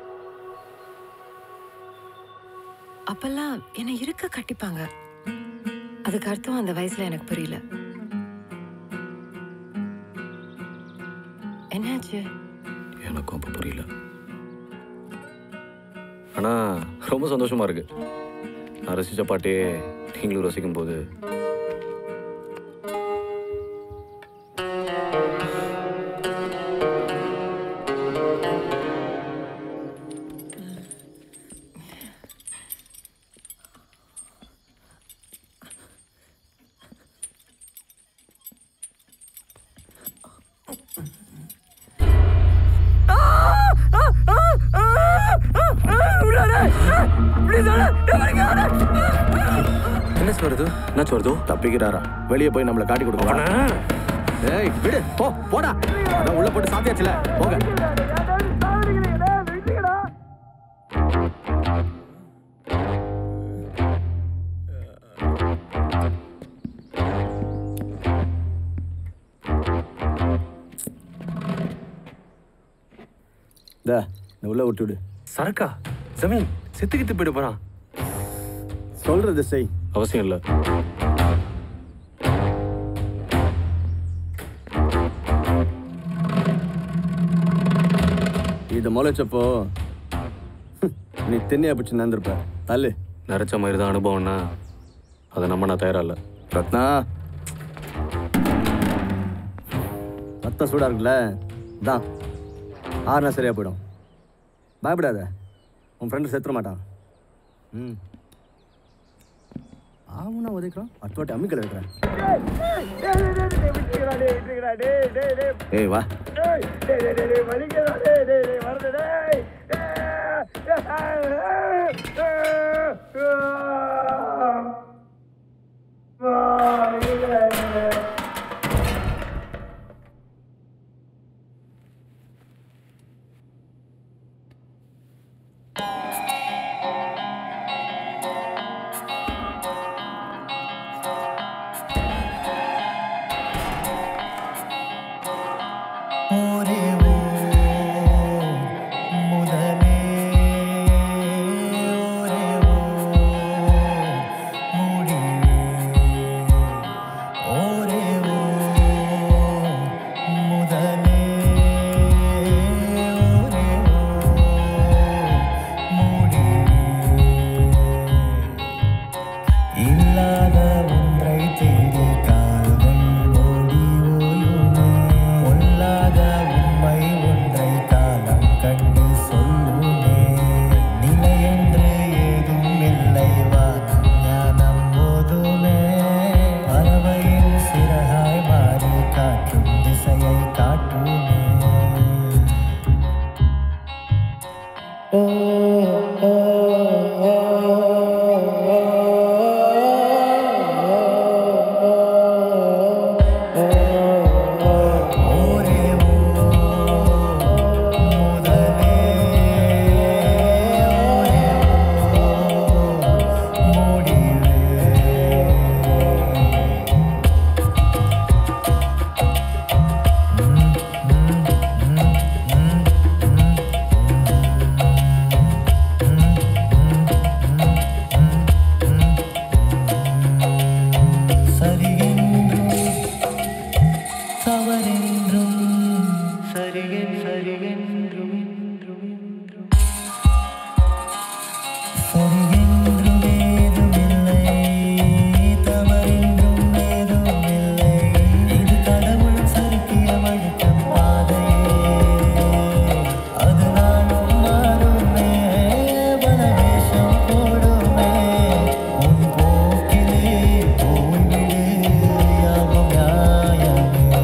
அப்பெல்லாம் என்னை இருக்க கட்டிப்பாங்க அதுக்கு அர்த்தம் அந்த வயசுல எனக்கு புரியல என்னாச்சு எனக்கும் அப்போ புரியல ஆனால் ரொம்ப சந்தோஷமா இருக்கு நான் ரசித்த பாட்டே நீங்களும் ரசிக்கும் போது என்ன சொல்றது என்ன சொல்றது தப்பிக்கிறாரா வெளியே போய் நம்மளை காட்டி கொடுக்க ஏய் விடு போ போடா அதான் உள்ள போட்டு சாத்தியாச்சுல போங்க தா இந்த உள்ள விட்டு விடு சரக்கா ஜமீன் செத்துக்கிட்டு போயிட போறான் சொல்றது செய் அவசியம் இல்லை இது முளைச்சப்போ நீ தென்னையா பிடிச்சி நடந்திருப்ப தள்ளு நரைச்ச மாதிரி தான் அனுபவம்னா அதை நம்ம நான் தயாரா இல்லை ரத்னா ரத்தம் சூடாக இருக்குல்ல தான் ஆறுனா சரியாக போயிடும் பயப்படாத உன் ஃப்ரெண்டு செத்துற மாட்டான் ம் ஆகுனா உதைக்கிறான் அடுத்த வாட்டி அம்மிக்கலை வைக்கிறேன் ஏய் வா இல்லாத ஒன்றை தேடி கால்கள் ஓடி ஓயுமே பொல்லாத உண்மை ஒன்றை காலம் கண்டு சொல்லுமே நிலை என்று ஏதும் இல்லை வானம் ஞானம் போதுமே பறவையின் சிறகாய் மாறி காற்றும் திசையை காட்டுமே ஓ ஓ சரியென்றும் தவறென்றும் சரியன் சரியென்றும் என்றும் என்றும் சரியென்றும் ஏதுமில்லை தவறென்றும் ஏதுமில்லை இது கடவுள் சறுக்கிய வழுக்கம் பாதையே அது நானும் மாறுமே பலவேஷம் போடுமே உன் போக்கிலே போய்விடு யாவும் நியாயமே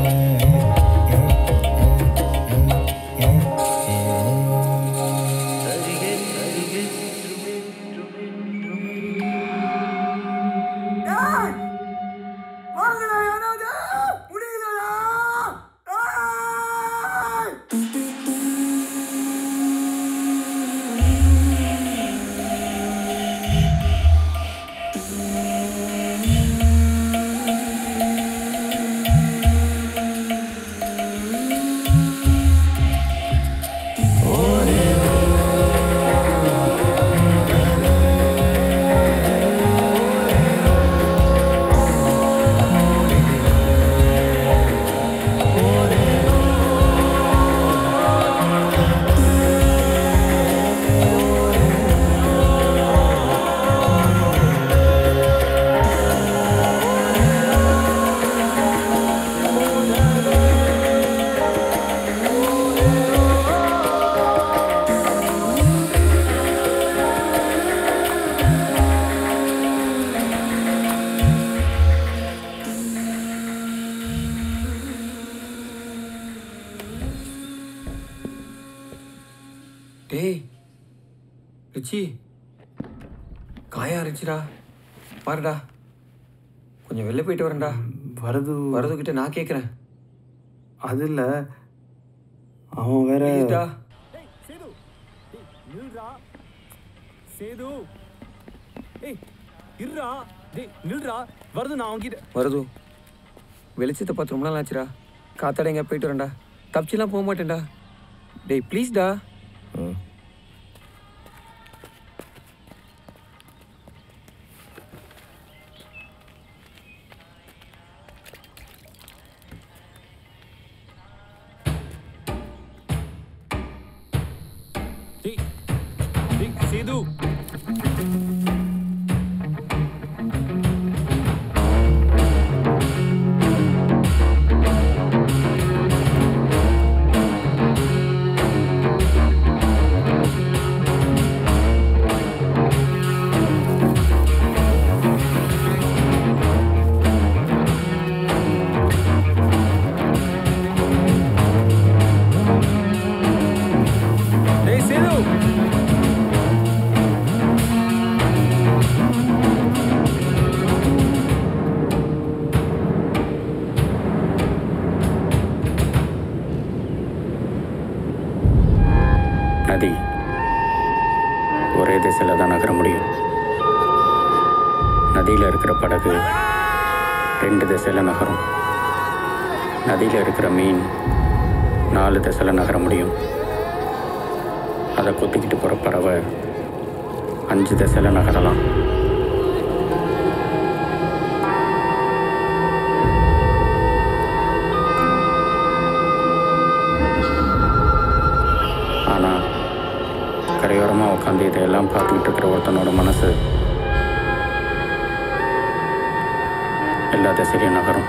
டேய் ரிச்சி காயா ரிச்சிடா பாருடா கொஞ்சம் வெளில போயிட்டு வரேன்டா வரது வரது கிட்ட நான் கேட்குறேன் அது இல்லை அவன் வேற ப்ளீஸ்டா நில்றா சேது ஏய் இருடா டேய் நில்றா வருது நான் அவன்கிட்ட வருது வெளிச்சத்தை பார்த்து ரொம்ப நாள் ஆச்சுடா காத்தாட எங்க போயிட்டு வரேன்டா தப்பிச்சுலாம் போக மாட்டேன்டா டேய் ப்ளீஸ்டா டேய் டேய் சேது ஒரே திசையில் தான் நகர முடியும் நதியில் இருக்கிற படகு ரெண்டு திசையில் நகரும் நதியில் இருக்கிற மீன் நாலு திசையில் நகர முடியும் அதை கொத்திக்கிட்டு போகிற பறவை அஞ்சு திசையில் நகரலாம் ஆனால் கரையோரமாக உட்காந்து இதையெல்லாம் பார்த்துக்கிட்டு இருக்கிற ஒருத்தனோட மனசு எல்லா திசையிலையும் நகரும்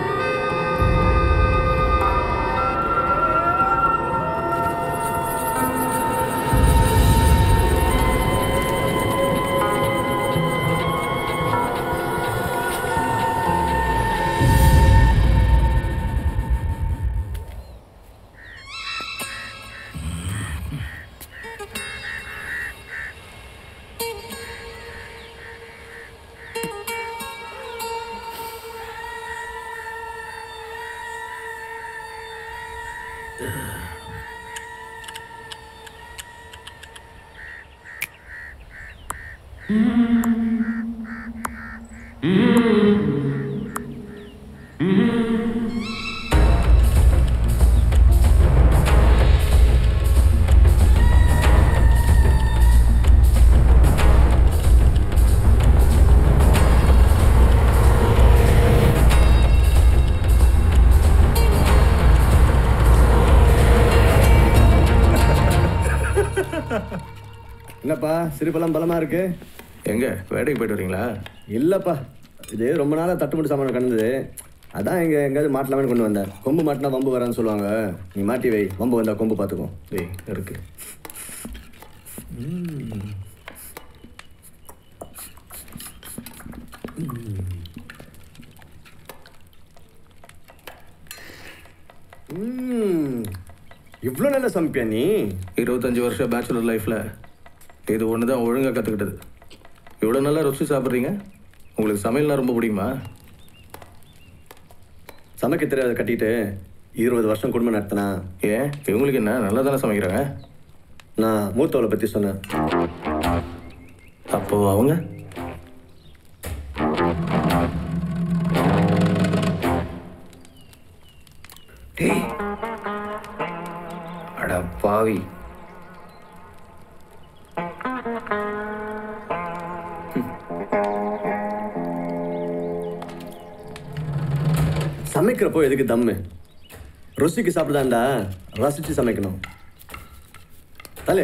என்னப்பா சிரிப்பெல்லாம் பலமா இருக்கு எங்க வேலைக்கு போயிட்டு வரீங்களா இல்லப்பா இது ரொம்ப நாளாக தட்டுமுட்டு சாமான கிடந்தது அதான் இங்க எங்கேயாவது மாட்டலாம்னு கொண்டு வந்தேன் கொம்பு மாட்டினா வம்பு வரான்னு சொல்லுவாங்க நீ மாட்டி வை வம்பு வந்தா கொம்பு பார்த்துக்கோ டேய் இருக்கு இவ்வளோ நல்லா சமைப்பியா நீ இருபத்தஞ்சு வருஷம் பேச்சுலர் லைஃப்பில் இது ஒன்று தான் ஒழுங்காக கற்றுக்கிட்டது இவ்வளோ நல்லா ருசி சாப்பிட்றீங்க உங்களுக்கு சமையல்லாம் ரொம்ப பிடிக்குமா சமைக்க தெரியாத கட்டிட்டு இருபது வருஷம் குடும்பம் நடத்தினா ஏன் இவங்களுக்கு என்ன நல்லா தானே சமைக்கிறாங்க நான் மூத்தவளை பற்றி சொன்னேன் அப்போ அவங்க டேய் அட பாவி சமைக்கிறப்போ எதுக்கு தம்மு ருசிக்கு சாப்பிடுதாண்டா ரசிச்சு சமைக்கணும் தலே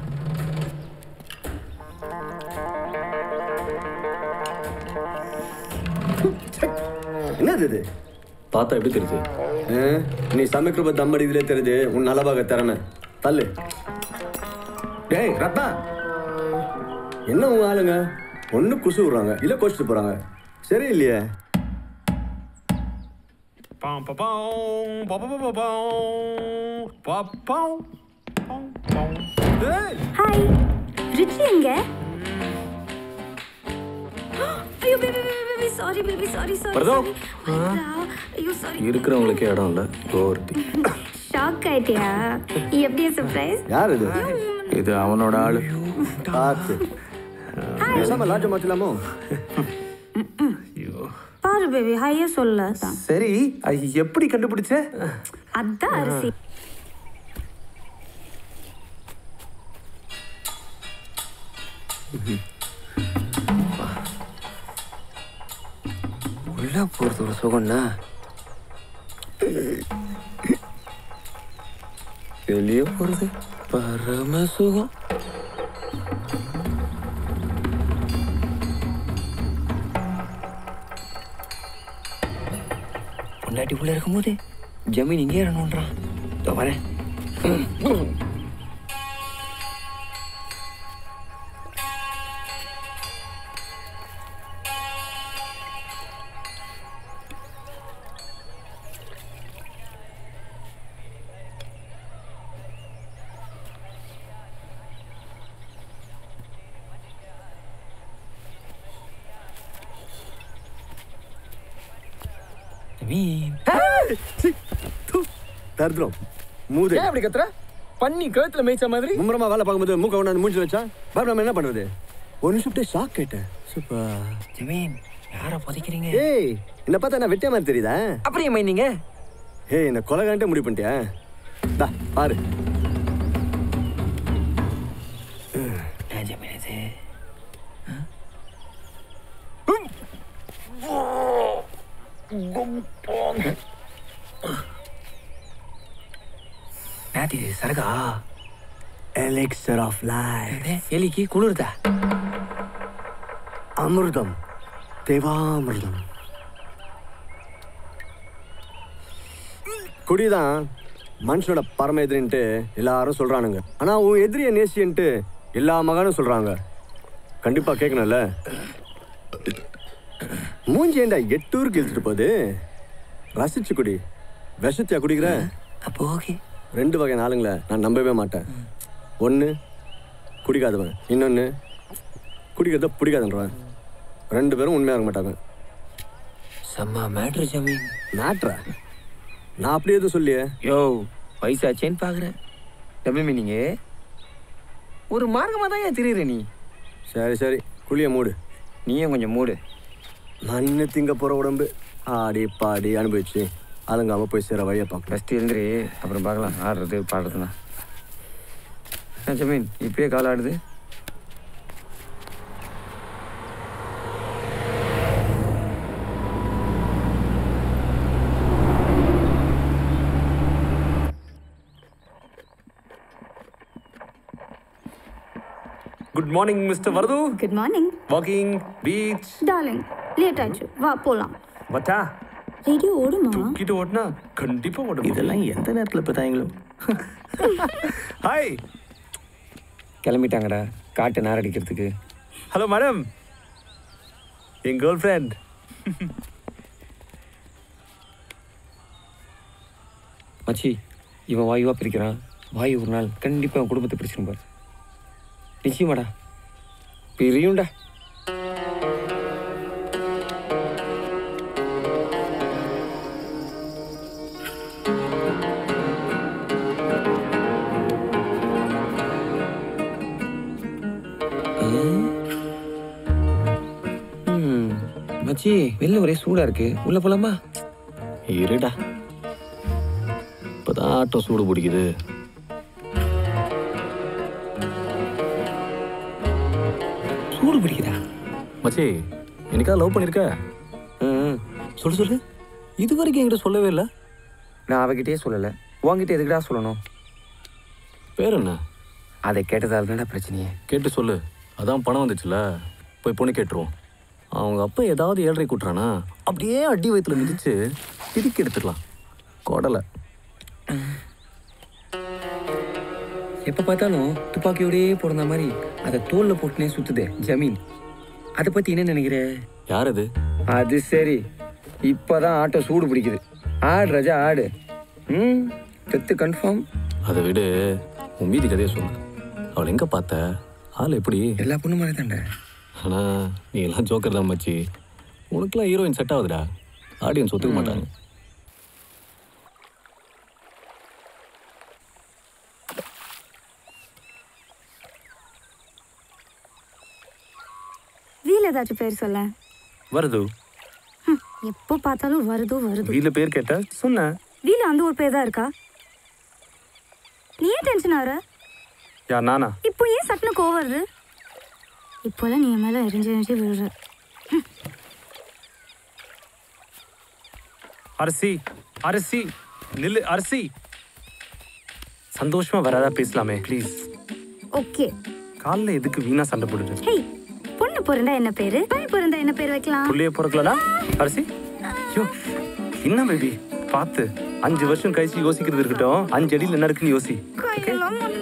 என்னது இது பார்த்தா எப்படி தெரியுது ஆ, நீ சமைக்கிறப்ப தம் அடிக்கிறதே தெரியுது உன் நலபாக திறமை தள்ளு டேய் ரத்னா என்ன உங்க ஆளுங்க ஒண்ணு குசு விடுறாங்க இல்ல கோச்சிட்டு போறாங்க சரி இல்லையே bomb bomb bomb bomb bomb hi Richie எங்க ஐயோ baby baby sorry baby sorry sorry வரதோ? ஐயோ சாரி இருக்கிறவங்களுக்கே இடம் இல்லை ஒருத்தி ஷாக் ஆயிட்டியா எப்படி சர்ப்ரைஸ் யார் இது இது அவனோட ஆளு பார்த்து பேசாம லாட்ஜ மாத்தலாமோ பாரு பேபி ஹையா சொல்ல சரி அது எப்படி கண்டுபிடிச்ச அதான் அரிசி உள்ள போறது ஒரு சுகம்னா வெளியே போறது பரம சுகம் பொண்டாட்டி உள்ள இருக்கும்போது ஜமீன் இங்கே இறங்கணுன்றான் இதோ வரேன் ஜமீன் தருதுரும் மூது ஏன் அப்படி கத்துற பண்ணி கழுத்துல மேய்ச்ச மாதிரி மும்முரமா வேலை பார்க்கும்போது மூக்க கொண்டாந்து மூஞ்சி வச்சா பாரு நம்ம என்ன பண்றது ஒரு நிமிஷம் அப்படியே ஷாக் கேட்டேன் சூப்பர் ஜமீன் யாரை புதைக்கிறீங்க ஏய் என்ன பார்த்தா நான் வெட்டிய மாதிரி தெரியுதா அப்புறம் ஏன் மைந்தீங்க ஏய் என்ன கொலகான்ட்டே முடிவு பண்ணிட்டியா தா பாரு நான் ஜமீன் இது நாத்தி இது சரகா எலிக்சர் ஆஃப் லைஃப் எலிக்கு குளிர்தா அமிர்தம் தேவாமிர்தம் குடிதான் மனுஷனோட பரம எதிரின்ட்டு எல்லாரும் சொல்றானுங்க ஆனா உன் எதிரிய நேசின்ட்டு எல்லா மகனும் சொல்றாங்க கண்டிப்பா கேட்கணும்ல மூஞ்சி ஏண்டா எட்டு ஊருக்கு இழுத்துட்டு போகுது ரசிச்சு குடி விஷத்தையா குடிக்கிற அப்போ ஓகே ரெண்டு வகையான ஆளுங்களை நான் நம்பவே மாட்டேன் ஒன்று குடிக்காதவன் இன்னொன்று குடிக்கிறத பிடிக்காதுன்றவன் ரெண்டு பேரும் உண்மையாக இருக்க மாட்டாங்க செம்ம மேட்ரு ஜமீன் மேட்ரா நான் அப்படி எதுவும் சொல்லியே யோ வயசாச்சேன்னு பார்க்குறேன் டபுள் மீனிங்கு ஒரு மார்க்கமாக தான் ஏன் திரியிற நீ சரி சரி குழிய மூடு நீயும் கொஞ்சம் மூடு மண்ணு திங்க போகிற உடம்பு ஆடி பாடி அனுபவிச்சு அதுங்காம போய் சேர வழியை பார்க்கலாம் ஃபஸ்ட்டு எழுந்துரு அப்புறம் பார்க்கலாம் ஆடுறது பாடுறதுனா என்ன ஜமீன் இப்பயே கால் ஆடுது good morning mister Varadhu good morning walking beach darling late ஆயிடுச்சு வா போலாம் பட்டா ரேடியோ ஓடுமா கிட்ட ஓட்டினா கண்டிப்பா ஓடும் இதெல்லாம் எந்த நேரத்தில் பார்த்தாங்களோ ஹாய் கிளம்பிட்டாங்கடா காட்டு நார் அடிக்கிறதுக்கு ஹலோ மேடம் என் கேர்ள் ஃப்ரெண்ட் மச்சி இவன் வாயுவாக பிரிக்கிறான் வாயு ஒரு நாள் கண்டிப்பாக அவன் குடும்பத்தை பிரிச்சிடும் பாரு நிச்சயமாடா பிரியும்டா ம். மச்சி வெளில ஒரே சூடா இருக்கு உள்ள போலாமா இருடா இப்போதான் ஆட்டோ சூடு பிடிக்குது சூடு பிடிக்குதா மச்சி எனக்காக லவ் பண்ணியிருக்க ம் சொல்லு சொல்லு இது வரைக்கும் என்கிட்ட சொல்லவே இல்லை நான் அவகிட்டயே சொல்லலை உன்கிட்ட எதுக்குடா சொல்லணும் பேர் என்ன அதை கேட்டதால தானே பிரச்சனையே கேட்டு சொல்லு அதான் பணம் வந்துச்சுல போய் பொண்ணு கேட்டுருவோம் அவங்க அப்பா ஏதாவது ஏழரை கூட்டுறானா அப்படியே அடி வயிற்றுல மிதிச்சு பிரிக்கி எடுத்துக்கலாம் கொடலை எப்போ பார்த்தாலும் துப்பாக்கியோடயே பிறந்த மாதிரி அதை தோல்ல போட்டுனே சுத்துதே ஜமீன் அதை பத்தி என்ன நினைக்கிற யார் அது அது சரி இப்போதான் ஆட்டோ சூடு பிடிக்குது ஆடு ராஜா ஆடு ம் டெத்து கன்ஃபார்ம் அதை விடு உன் மீதி கதையை சொல்லு அவளை எங்கே பார்த்த ஆள் எப்படி எல்லா பொண்ணு மாதிரி தான்டா ஆனால் நீ எல்லாம் ஜோக்கர் தான் மச்சி உனக்குலாம் ஹீரோயின் செட் ஆகுதுடா ஆடியன்ஸ் ஒத்துக்க மாட்டாங்க வீல் ஏதாச்சும் பேர் சொல்ல வருது எப்போ பார்த்தாலும் வருதோ வருது வீல பேர் கேட்ட சொன்னேன் வீல் அந்த ஒரு பேர் தான் இருக்கா நீ ஏன் டென்ஷன் ஆகிற யா நானா இப்போ ஏன் சட்டுன்னு கோவம் வருது இப்போலாம் நீ என் மேலே எரிஞ்சு எரிஞ்சு விழுற அரிசி அரிசி நில்லு அரிசி சந்தோஷமா வராதா பேசலாமே ப்ளீஸ் ஓகே காலைல எதுக்கு வீணா சண்டை போடுது ஹேய் பொண்ணு பிறந்தா என்ன பேரு பையன் பிறந்தா என்ன பேர் வைக்கலாம் புள்ளைய பிறக்கலனா அரிசி ஐயோ என்ன பேபி பார்த்து அஞ்சு வருஷம் கழிச்சு யோசிக்கிறது இருக்கட்டும் அஞ்சு அடியில் என்ன இருக்குன்னு யோசி கையெல்லாம் மண்ணு.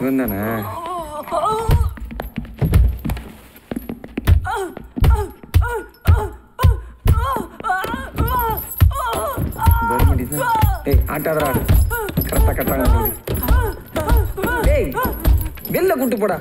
இவன் தானே கவர்மெண்ட் தான் ஏய் ஆட்டாதடா கரெக்டாக கட்டாங்க ஏய் வெளில கூட்டு போடா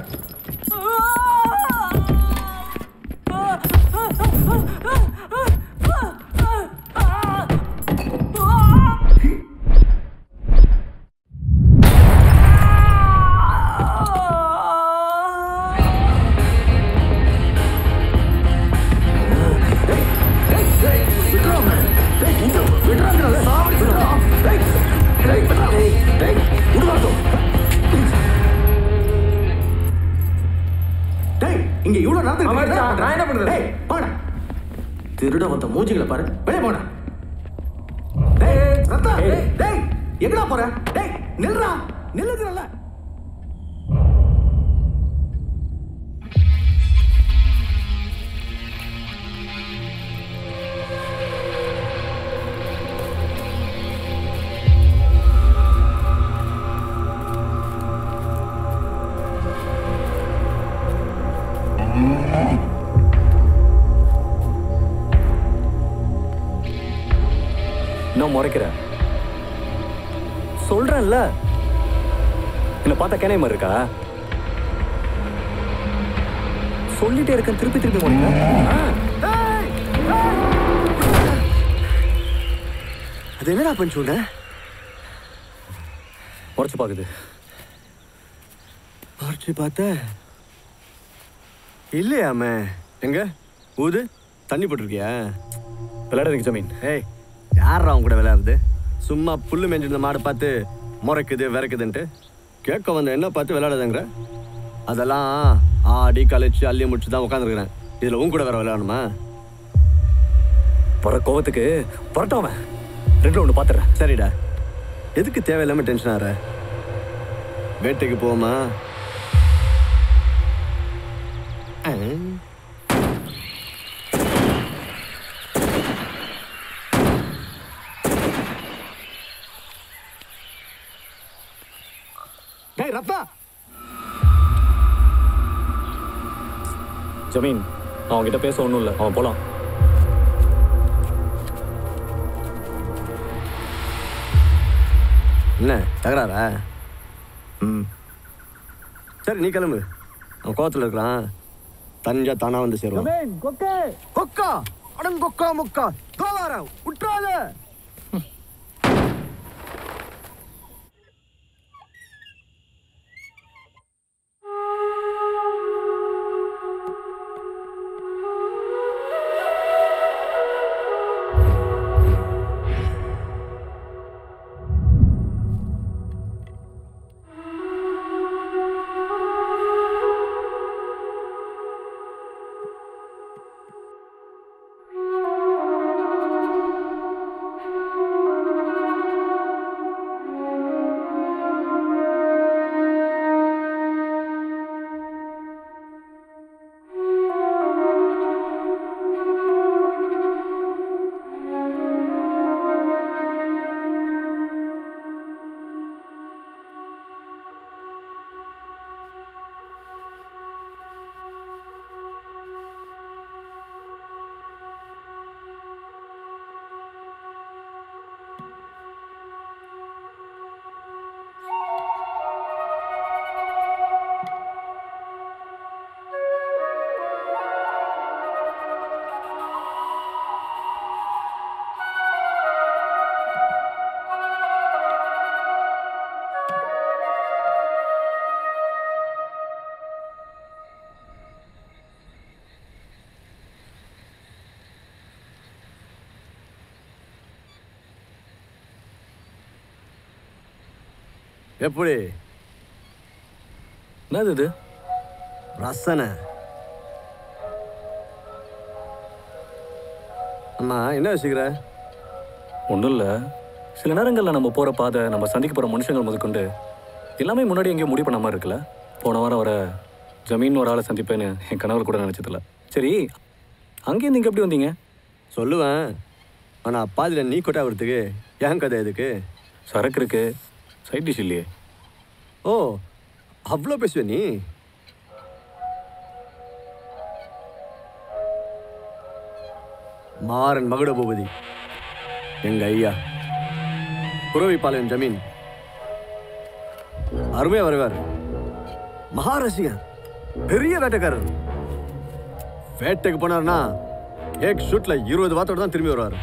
இங்க இவ்வளவு நேரத்துக்கு அவன் அடிச்சான். நான் என்ன பண்றது? டேய், போடா. திருட வந்த மூஞ்சிகளை பாரு வெளியே போன டேய் ரத்தா டேய் எங்கடா போற டேய் நில்றா நில்லுங்கறல இன்னும் முறைக்கிற சொல்றேன்ல என்ன பார்த்தா கேனைய மாதிரி இருக்கா சொல்லிட்டே இருக்கேன் திருப்பி திருப்பி முறைக்கிற அது என்னடா பண்ணி சொன்ன முறைச்சு பாக்குது பார்த்து பார்த்த இல்லையாமே எங்க ஊது தண்ணி போட்டிருக்கியா விளையாடுறீங்க ஜமீன் ஏய் யாரா அவன் கூட விளையாடுறது சும்மா புல்லு மேஞ்சிருந்த மாடு பார்த்து முறைக்குது விறக்குதுன்ட்டு கேட்க வந்த என்ன பார்த்து விளையாடுதுங்கிற அதெல்லாம் ஆடி கழிச்சு அள்ளி முடிச்சு தான் உட்காந்துருக்கிறேன் இதில் உன் கூட வேற விளையாடணுமா வர கோவத்துக்கு வரட்டும் அவன் ரெண்டு ஒன்று பார்த்துறேன் சரிடா எதுக்கு தேவையில்லாம டென்ஷன் ஆற வேட்டைக்கு போமா டேய் ரத்தா ஜமீன் அவன் கிட்ட பேச ஒன்றும் இல்லை அவன் போலாம் என்ன தகராறா ம் சரி நீ கிளம்பு அவன் கோவத்தில் இருக்கிறான் தனிஞ்சா தானா வந்து சேருவான் கொக்கே கொக்கா அடங்கொக்கா முக்கா கோவாரா விட்டுறாத எப்படி என்னது இது ரசனை அம்மா என்ன யோசிக்கிற ஒன்றும் இல்லை சில நேரங்களில் நம்ம போகிற பாதை நம்ம சந்திக்க போகிற மனுஷங்கள் முதற்கொண்டு எல்லாமே முன்னாடி எங்கேயும் முடிவு பண்ண மாதிரி இருக்குல்ல போன வாரம் வர ஜமீன் ஒரு ஆளை சந்திப்பேன்னு என் கணவர் கூட நினச்சதில்ல சரி அங்கேருந்து இங்கே எப்படி வந்தீங்க சொல்லுவேன் ஆனால் பாதியில் நீ கொட்டா வரத்துக்கு ஏன் கதை எதுக்கு சரக்கு இருக்கு சைட் டிஷ் இல்லையே ஓ அவ்வளோ பேசுவே நீ மாறன் மகுட பூபதி எங்க ஐயா புறவிப்பாளையம் ஜமீன் அருமையா வருவார் மகாரசிகர் பெரிய வேட்டைக்காரர் வேட்டைக்கு போனார்னா ஏக் ஷூட்ல இருபது வார்த்தோட தான் திரும்பி வருவார்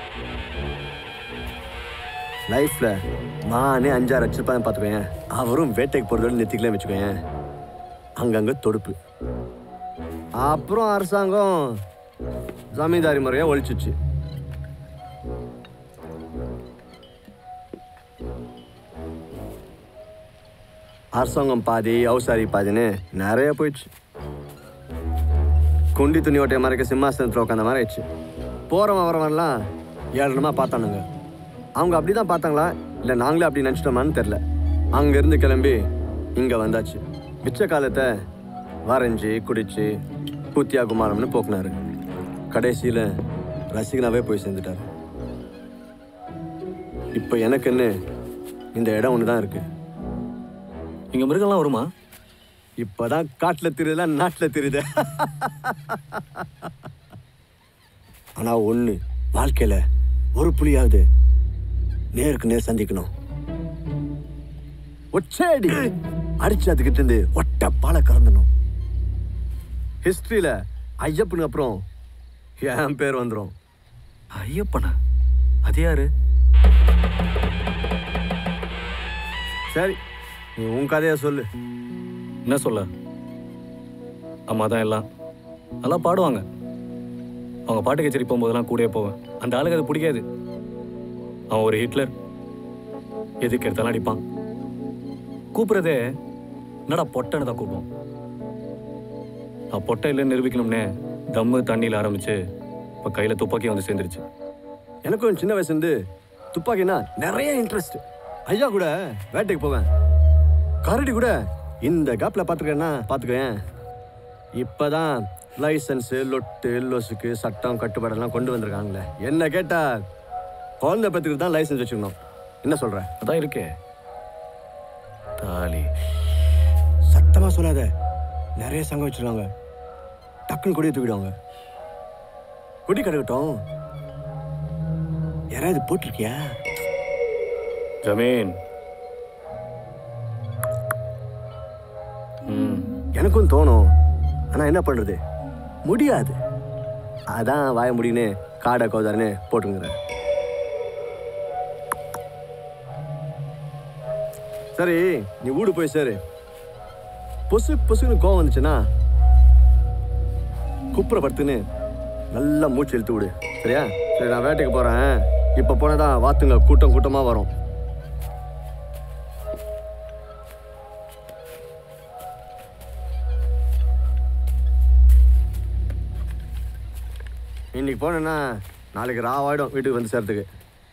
லைஃப்ல நானே அஞ்சாறு வச்சிருப்பேன் பார்த்துக்கோங்க அவரும் வேட்டைக்கு போறதோட நெத்திக்கலாம் வச்சுக்கோங்க அங்கங்க தொடுப்பு அப்புறம் அரசாங்கம் ஜமீன்தாரி முறையா ஒழிச்சிச்சு அரசாங்கம் பாதி அவுசாரி பாதின்னு நிறைய போயிடுச்சு குண்டி துணி ஓட்டைய மறைக்க சிம்மாசனத்தில் உட்காந்த மாதிரி ஆயிடுச்சு போகிறவன் வரவன்லாம் ஏழனமாக பார்த்தானுங்க அவங்க அப்படி தான் பார்த்தாங்களா இல்லை நாங்களே அப்படி நினச்சிட்டோமான்னு தெரில அங்கேருந்து கிளம்பி இங்கே வந்தாச்சு மிச்ச காலத்தை வரைஞ்சி குடிச்சு கூத்தியா குமாரம்னு போக்குனாரு கடைசியில் ரசிகனாவே போய் சேர்ந்துட்டார் இப்போ எனக்குன்னு இந்த இடம் ஒன்று தான் இருக்குது இங்கே மிருகம்லாம் வருமா இப்போதான் காட்டில் தெரியுதா நாட்டில் தெரியுது ஆனால் ஒன்று வாழ்க்கையில் ஒரு புலியாவது நேருக்கு நேர் சந்திக்கணும் ஒச்சேடி அடிச்சு அதுக்கிட்ட இருந்து ஒட்ட பாலை கறந்தணும் ஹிஸ்டரியில ஐயப்பனுக்கு அப்புறம் என் பேர் வந்துடும் ஐயப்பனா அது யாரு சரி நீ உன் கதையை சொல்லு என்ன சொல்ல அம்மா தான் எல்லாம் நல்லா பாடுவாங்க அவங்க பாட்டு கச்சேரி போகும்போதெல்லாம் கூடயே போவேன் அந்த ஆளுக்கு அது பிடிக்காது அவன் ஒரு ஹிட்லர் எதுக்கு எடுத்தாலும் அடிப்பான் கூப்பிட்றதே என்னடா பொட்டைன்னு தான் கூப்பிடுவோம் நான் பொட்டை இல்லைன்னு நிரூபிக்கணும்னே தம்மு தண்ணியில் ஆரம்பிச்சு இப்போ கையில் துப்பாக்கி வந்து சேர்ந்துருச்சு எனக்கும் சின்ன வயசுலேருந்து துப்பாக்கினா நிறைய இன்ட்ரெஸ்ட் ஐயா கூட வேட்டைக்கு போவேன் கரடி கூட இந்த கேப்பில் பார்த்துருக்கேன்னா பார்த்துக்கேன் இப்போ தான் லைசன்ஸு லொட்டு லொசுக்கு சட்டம் கட்டுப்பாடெல்லாம் கொண்டு வந்திருக்காங்களே என்ன கேட்டால் குழந்தை பத்துக்கு தான் லைசன்ஸ் வச்சுக்கணும் என்ன சொல்கிற அதான் இருக்கே தாலி சத்தமாக சொல்லாத நிறைய சங்கம் வச்சிருக்காங்க டக்குன்னு கொடியை தூக்கிடுவாங்க கொடி கிடக்கட்டும் யாராவது போட்டிருக்கியா ஜமீன் ம் எனக்கும் தோணும் ஆனால் என்ன பண்ணுறது முடியாது அதான் வாய முடியுன்னு காடை கோதாருன்னு போட்டுங்கிறேன் சரி நீ வீடு போய் சேரு பொசு பொசுன்னு கோவம் வந்துச்சுன்னா குப்புற படுத்துன்னு நல்லா மூச்சு இழுத்து விடு சரியா சரி நான் வேட்டைக்கு போகிறேன் இப்போ போனதான் வாத்துங்க கூட்டம் கூட்டமாக வரும் இன்னைக்கு போனேன்னா நாளைக்கு ராவாயிடும் வீட்டுக்கு வந்து சேர்த்துக்கு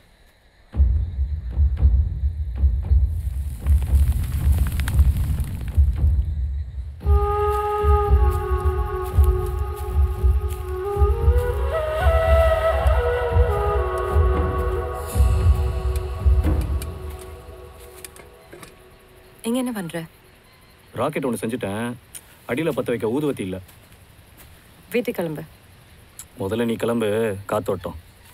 இங்க என்ன பண்ற ராக்கெட் ஒன்று செஞ்சுட்டேன் அடியில் பற்ற வைக்க ஊதுவத்தி இல்லை வீட்டுக்கு கிளம்பு முதல்ல நீ கிளம்பு காத்தோட்டம்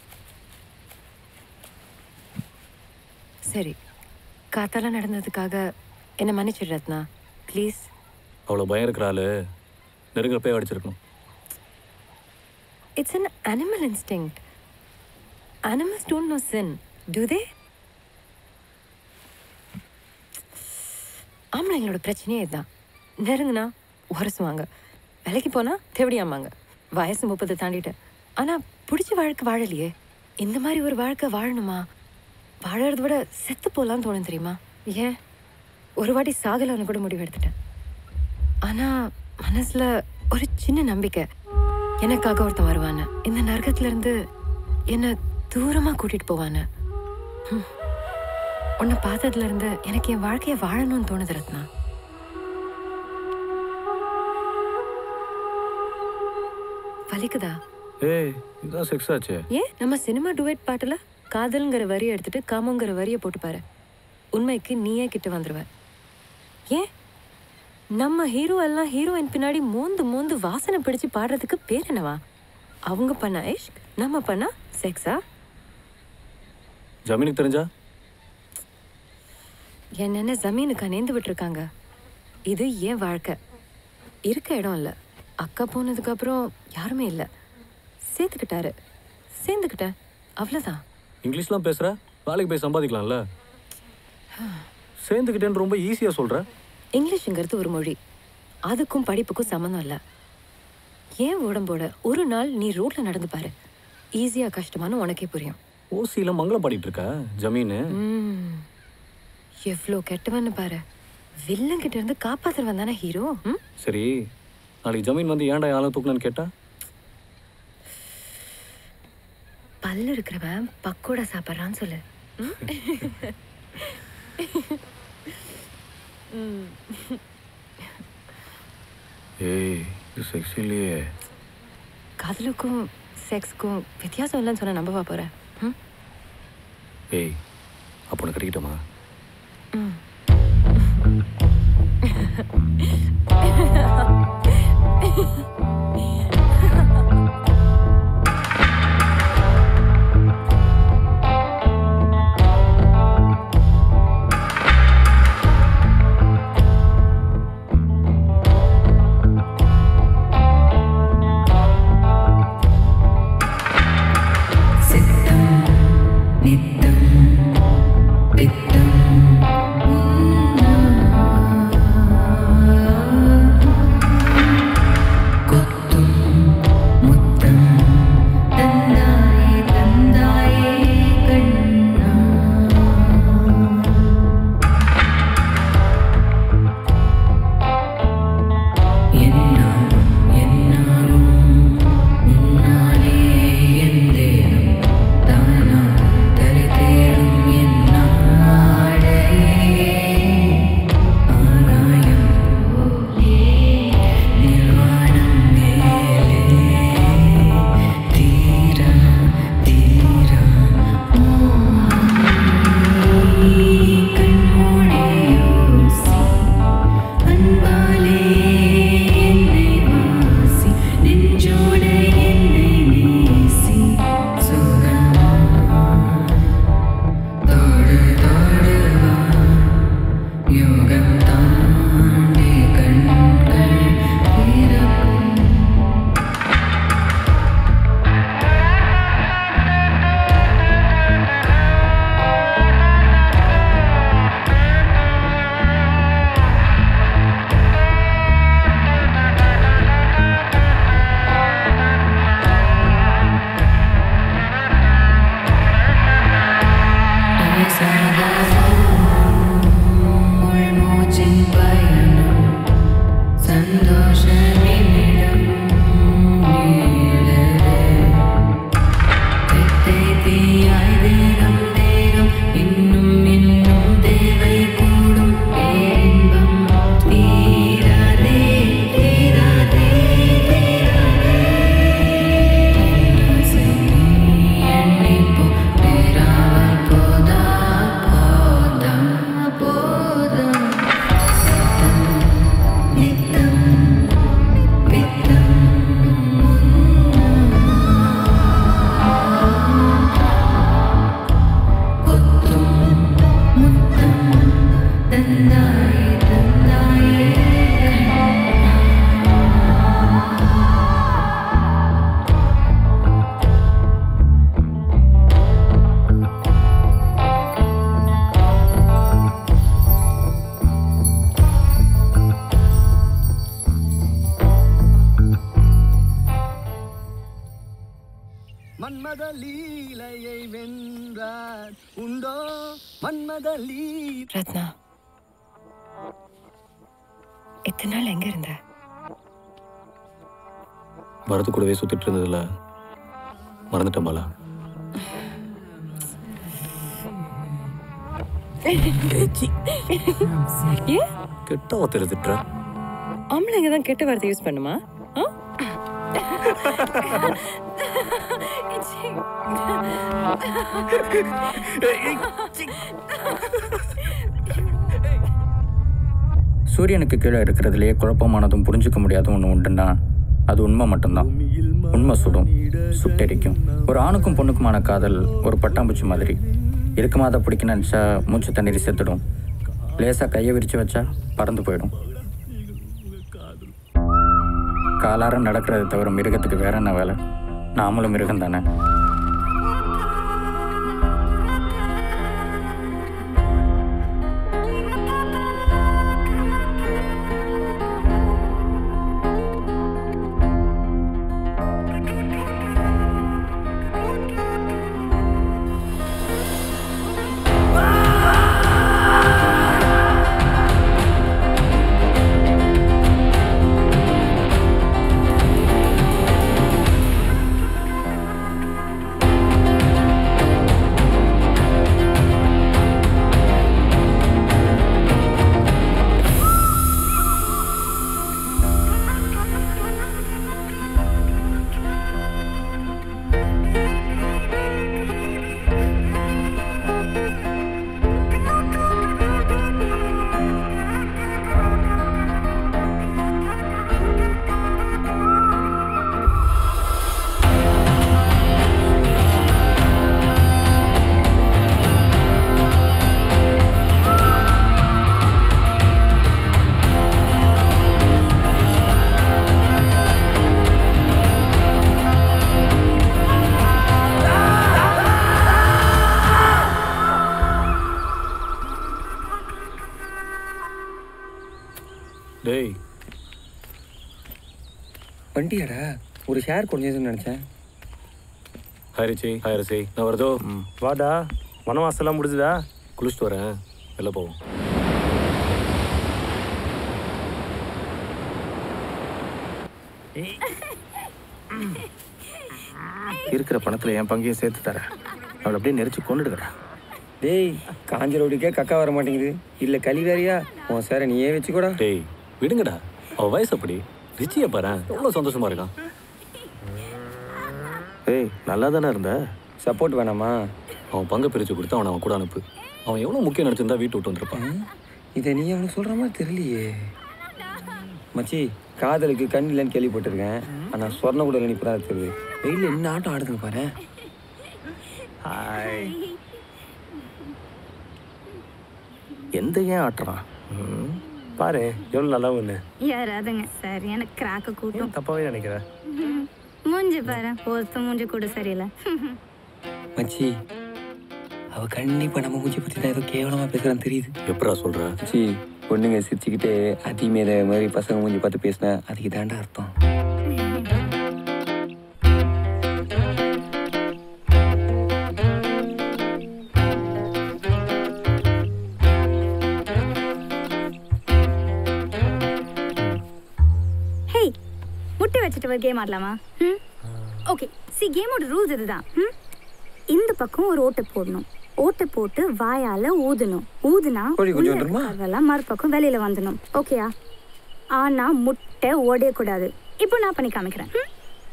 சரி காத்தால நடந்ததுக்காக என்ன மன்னிச்சிடு ரத்னா ப்ளீஸ் அவ்வளோ பயம் இருக்கிற ஆளு நெருங்கப்பே அடிச்சிருக்கணும் it's an animal instinct animals don't know sin do they ஆம்பளைங்களோட பிரச்சனையே இதுதான் நெருங்குனா உரசுவாங்க வேலைக்கு போனா தேவடியாமாங்க வயசு முப்பது தாண்டிட்டு ஆனா பிடிச்ச வாழ்க்கை வாழலையே இந்த மாதிரி ஒரு வாழ்க்கை வாழணுமா வாழறத விட செத்து போலான்னு தோணும் தெரியுமா ஏன் ஒரு வாட்டி சாகலான்னு கூட முடிவு எடுத்துட்டேன் ஆனா மனசுல ஒரு சின்ன நம்பிக்கை எனக்காக ஒருத்தன் வருவான்னு இந்த நரகத்துல இருந்து என்ன தூரமா கூட்டிட்டு போவான்னு ஹம். உன்னை பார்த்ததுல இருந்து எனக்கு என் வாழ்க்கையை வாழணும்னு தோணுது ரத்னா வலிக்குதா ஏய் இதுதான் செக்ஸ் ஆச்சே ஏன் நம்ம சினிமா டுவேட் பாட்டுல காதல்ங்கிற வரியை எடுத்துட்டு காமங்கிற வரியை போட்டு பாரு உண்மைக்கு நீயே கிட்ட வந்துருவ ஏன் நம்ம ஹீரோ எல்லாம் ஹீரோயின் பின்னாடி மோந்து மோந்து வாசனை பிடிச்சு பாடுறதுக்கு பேர் என்னவா அவங்க பண்ண இஷ்க் நம்ம பண்ணா செக்ஸா ஜமீனுக்கு தெரிஞ்சா என்னென்ன ஜமீனுக்கு நேர்ந்து விட்டுருக்காங்க இது ஏன் வாழ்க்கை இருக்க இடம் இல்லை அக்கா போனதுக்கு அப்புறம் யாருமே இல்லை சேர்த்துக்கிட்டாரு சேர்ந்துக்கிட்டேன் அவ்வளோதான் இங்கிலீஷ்லாம் பேசுற வேலைக்கு போய் சம்பாதிக்கலாம்ல சேர்ந்துக்கிட்டேன்னு ரொம்ப ஈஸியாக சொல்ற இங்கிலீஷுங்கிறது ஒரு மொழி அதுக்கும் படிப்புக்கும் சம்மந்தம் இல்லை ஏன் உடம்போட ஒரு நாள் நீ ரோட்ல நடந்து பாரு ஈஸியா கஷ்டமானு உனக்கே புரியும் ஓசியில் மங்களம் பாடிட்டு இருக்க ஜமீனு ம். எவ்வளோ கெட்டவன்னு பாரு வில்லன் கிட்ட இருந்து காப்பாத்துறவன் தானே ஹீரோ ம்? சரி நாளைக்கு ஜமீன் வந்து ஏன்டா யாரும் தூக்கணும்னு கேட்டா பல்லு இருக்கிறவன் பக்கோடா சாப்பிட்றான்னு சொல்லு ம்? ம். ஏய் இது செக்ஸ் இல்லையே காதலுக்கும் செக்ஸ்க்கும் வித்தியாசம் இல்லைன்னு சொன்ன நம்பவா போற ம்? ஏய் அப்போ உனக்கு கிடைக்கட்டுமா மன்மத லீலையை வென்றார் உண்டோ மன்மத லீ ரத்னா இத்தனை நாள் எங்க இருந்த வரது கூடவே சுத்திட்டு இருந்ததுல மறந்துட்டேன் பாலா ஏன் கெட்ட வார்த்தை திட்டுற ஆம்பளைங்க தான் கெட்ட வார்த்தை யூஸ் பண்ணுமா ஆ? சூரியனுக்கு கீழே இருக்கிறதுலையே குழப்பமானதும் புரிஞ்சுக்க முடியாதும் ஒன்று உண்டுன்னா அது உண்மை மட்டும்தான் உண்மை சுடும் சுட்டெரிக்கும் ஒரு ஆணுக்கும் பொண்ணுக்குமான காதல் ஒரு பட்டாம்பூச்சி மாதிரி இருக்குமா அதை பிடிக்க நினச்சா மூச்சு தண்ணீர் செத்துடும் லேசாக கையை விரித்து வச்சா பறந்து போயிடும் காலார நடக்கிறத தவிர மிருகத்துக்கு வேற என்ன வேலை நாமளும் மிருகம் தானே டேய் வண்டியாடா ஒரு ஷேர் கொஞ்சம் நினச்சேன் ஹாய் ரிச்சி ஹாய் ரசி நான் வரதோ வாடா வனவாசெல்லாம் முடிஞ்சுதா குளிச்சுட்டு வரேன் வெளில போவோம் இருக்கிற பணத்துல என் பங்கையும் சேர்த்து தரேன் அவளை அப்படியே நெரிச்சு கொண்டுடுக்கடா டேய் காஞ்ச ரோடுக்கே கக்கா வர மாட்டேங்குது இல்லை களி வேறையா உன் சாரை நீயே வச்சுக்கூடா டேய் விடுங்கடா அவ வயசு அப்படி ரிச்சியை பாரு எவ்வளோ சந்தோஷமா இருக்கான் ஏய் நல்லா தானே இருந்த சப்போர்ட் வேணாமா அவன் பங்கு பிரித்து கொடுத்து அவனை அவன் கூட அனுப்பு அவன் எவ்வளோ முக்கியம் நினச்சிருந்தா வீட்டு விட்டு வந்திருப்பான் இதை நீ அவனுக்கு சொல்கிற மாதிரி தெரியலையே மச்சி காதலுக்கு கண் இல்லைன்னு கேள்விப்பட்டிருக்கேன் ஆனால் சொர்ண கூட நினைப்பு தான் தெரியுது வெயிலில் என்ன ஆட்டம் ஆடுதுங்க பாரு ஹாய் எந்த ஏன் ஆட்டுறான் ம், பாரு எவ்வளோ நல்லா ஒன்று யாராதுங்க சரியான கிராக்க கூட்டம் தப்பாவே நினைக்கிற ம். மூஞ்சி பாரு ஒருத்த மூஞ்சி கூட சரியில்லை மச்சி அவ கண்டிப்பா நம்ம மூஞ்சி பத்தி தான் ஏதோ கேவலமா பேசுறான்னு தெரியுது எப்படா சொல்ற மச்சி பொண்ணுங்க சிரிச்சுக்கிட்டே அதி மேல மாதிரி பசங்க மூஞ்சி பார்த்து பேசினா அதுக்கு தாண்டா அர்த்தம் ஹே முட்டை வச்சுட்டு ஒரு கேம் ஆடலாமா ம் ஓகே சி கேமோட ரூல்ஸ் இதுதான் ம் இந்த பக்கம் ஒரு ஓட்டை போடணும் ஓட்டை போட்டு வாயால ஊதணும் ஊதுனா கோழி குஞ்சு உள்ள வந்துருமா? இருக்கிறதெல்லாம் மறுபக்கம் வெளியில வந்துடணும் ஓகேயா ஆனா முட்டை உடையக்கூடாது இப்போ நான் பண்ணி காமிக்கிறேன் ம்?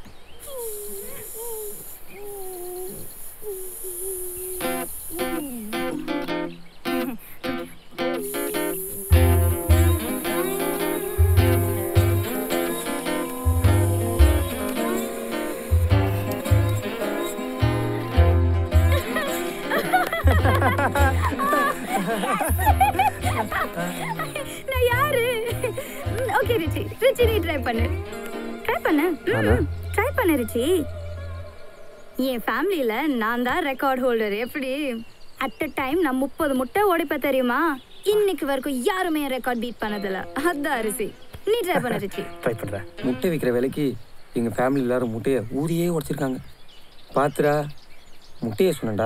நான் யாரு ஓகே ரிச்சி ரிச்சி நீ ட்ரை பண்ணு ட்ரை பண்ணு ட்ரை பண்ணு ரிச்சி என் ஃபேமிலியில நான் தான் ரெக்கார்ட் ஹோல்டர் எப்படி அட் அ டைம் நான் முப்பது முட்டை உடைப்பேன் தெரியுமா இன்னைக்கு வரைக்கும் யாருமே என் ரெக்கார்ட் பீட் பண்ணதில்ல அதான் அரிசி நீ ட்ரை பண்ண ரிச்சி ட்ரை பண்றேன் முட்டை விற்கிற விலைக்கு எங்க ஃபேமிலி எல்லாரும் முட்டையை ஊதியே உடைச்சிருக்காங்க பாத்துடா முட்டையை சொன்னடா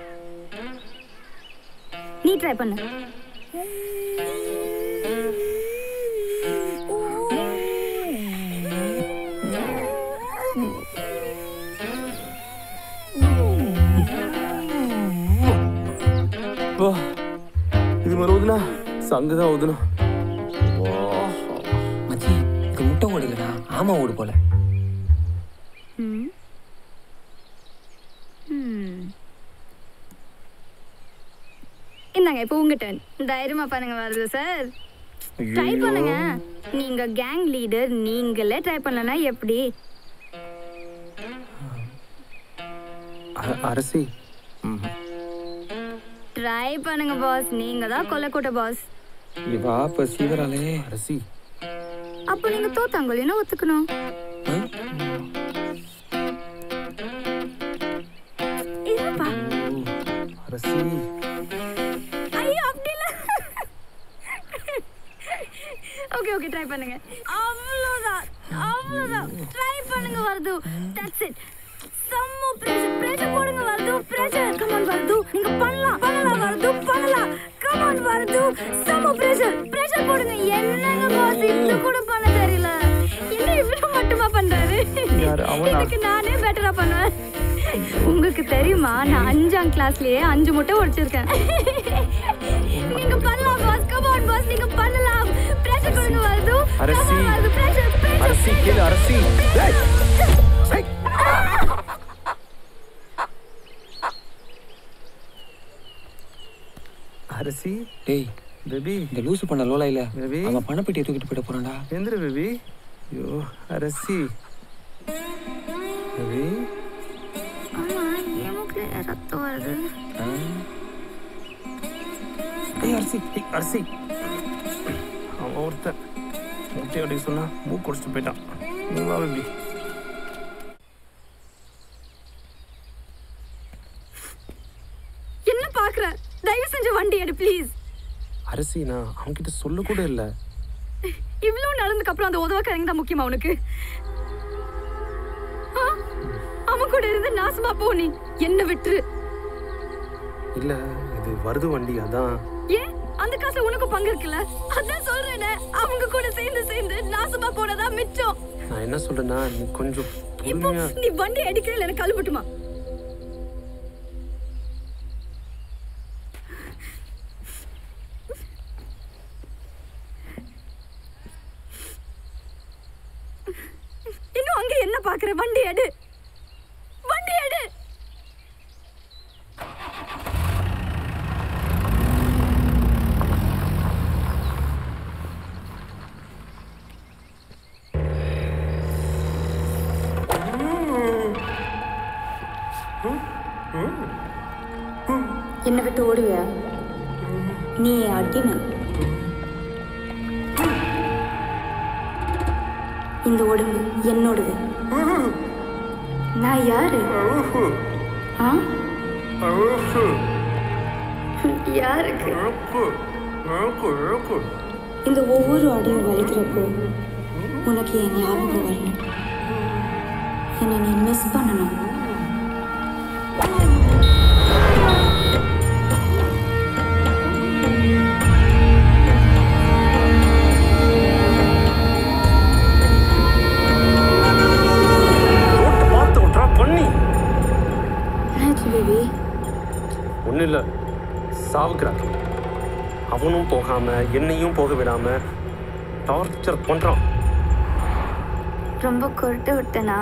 நீ ட்ரை பண்ணு வா இது மாதிரி ஊதுனா சங்கு தான் ஊதணும் மச்சி இது முட்டை ஓடலடா ஆமா ஓடு போல ம். ம். இந்தாங்க இப்போ உங்க டர்ன் தைரியமா பண்ணுங்க வருது சார் ட்ரை பண்ணுங்க நீங்க கேங் லீடர் நீங்களே ட்ரை பண்ணலனா எப்படி அ- அரசி ட்ரை பண்ணுங்க பாஸ் நீங்க தான் கொல்லக்கூட்ட பாஸ் இவா இப்போ சீவராலே அரசி அப்ப நீங்க தோத்தாங்கல்லைன்னு ஒத்துக்கணும் இருப்பா அரசி ஐயோ அப்படி இல்ல ஓகே ஓகே ட்ரை பண்ணுங்க அவ்வளவுதான் அவ்வளவுதான் ட்ரை பண்ணுங்க வருது that's it Sammu pressure pressure போடுங்க வருது பிரஷர் கம் ஆன் வருது நீங்க பண்ணலாம் பண்ணலாம் வருது பண்ணலாம் கம் ஆன் வருது சம்மு பிரஷர் பிரஷர் போடுங்க என்னங்க பாஸ் இது கூட பண்ண தெரியல என்ன இவ்வளவு மட்டுமா பண்றாரு யாரு, அவனா? இதுக்கு நானே பெட்டரா பண்ணுவேன் உங்களுக்கு தெரியுமா நான் அஞ்சாம் கிளாஸ்லயே அஞ்சு முட்டை உடைச்சிருக்கேன் நீங்க பண்ணலாம் பாஸ் கம் ஆன் பாஸ் நீங்க பண்ணலாம் பிரஷர் கொடுங்க வருது அரசி வருது பிரஷர் அரசி கேளு அரசி ஏய், ஏய். அரசி டேய் பேபி இந்த லூசு பண்ண லோலா இல்ல பேபி அவன் பணப்பெட்டியை தூக்கிட்டு போயிட போறான்டா எந்திர பேபி ஐயோ அரசி பேபி ஆமா எமக்கு ரத்தம் வருது ஏய் அரசி ஏய் அரசி அவன் ஒருத்தன் முட்டை அப்படி சொன்னா மூக்கு குடிச்சிட்டு போயிட்டான் நீ வா பேபி என்ன பாக்குற தயவு செஞ்சு வண்டி எடு ப்ளீஸ் அரசி நான் அவன்கிட்ட சொல்ல கூட இல்லை இவ்வளவு நடந்ததுக்கு அப்புறம் அந்த உதவக்காரங்க தான் முக்கியமா உனக்கு ஆ? அவன் கூட இருந்து நாசமா போ நீ என்ன விட்டுரு இல்ல இது வருது வண்டி அதான் ஏன் அந்த காசுல உனக்கு பங்கு இருக்குல்ல அதான் சொல்றேனே அவங்க கூட சேர்ந்து சேர்ந்து நாசமா போனதா மிச்சம் நான் என்ன சொல்றேன்னா நீ கொஞ்சம் இப்போ பொறுமையா நீ வண்டி அடிக்கிறதுல எனக்கு கழுவட்டுமா இன்னும் அங்க என்ன பாக்குற வண்டி எடு வண்டி எடு என்னை விட்டு ஓடுவியா நீ என் அடிமை இந்த உடம்பு என்னோடது நான் யாரு ஆ யாருக்கு இந்த ஒவ்வொரு அடியும் வலிக்கிறப்போ உனக்கு என் ஞாபகம் வரணும் என்னை நீ மிஸ் பண்ணணும் பார்த்து விட்றா பண்ணி என்னாச்சு பேபி ஒன்றும் இல்லை சாவுக்கிறான் அவனும் போகாம என்னையும் போக விடாம டார்ச்சர் பண்றான் ரொம்ப கொருட்டு விட்டனா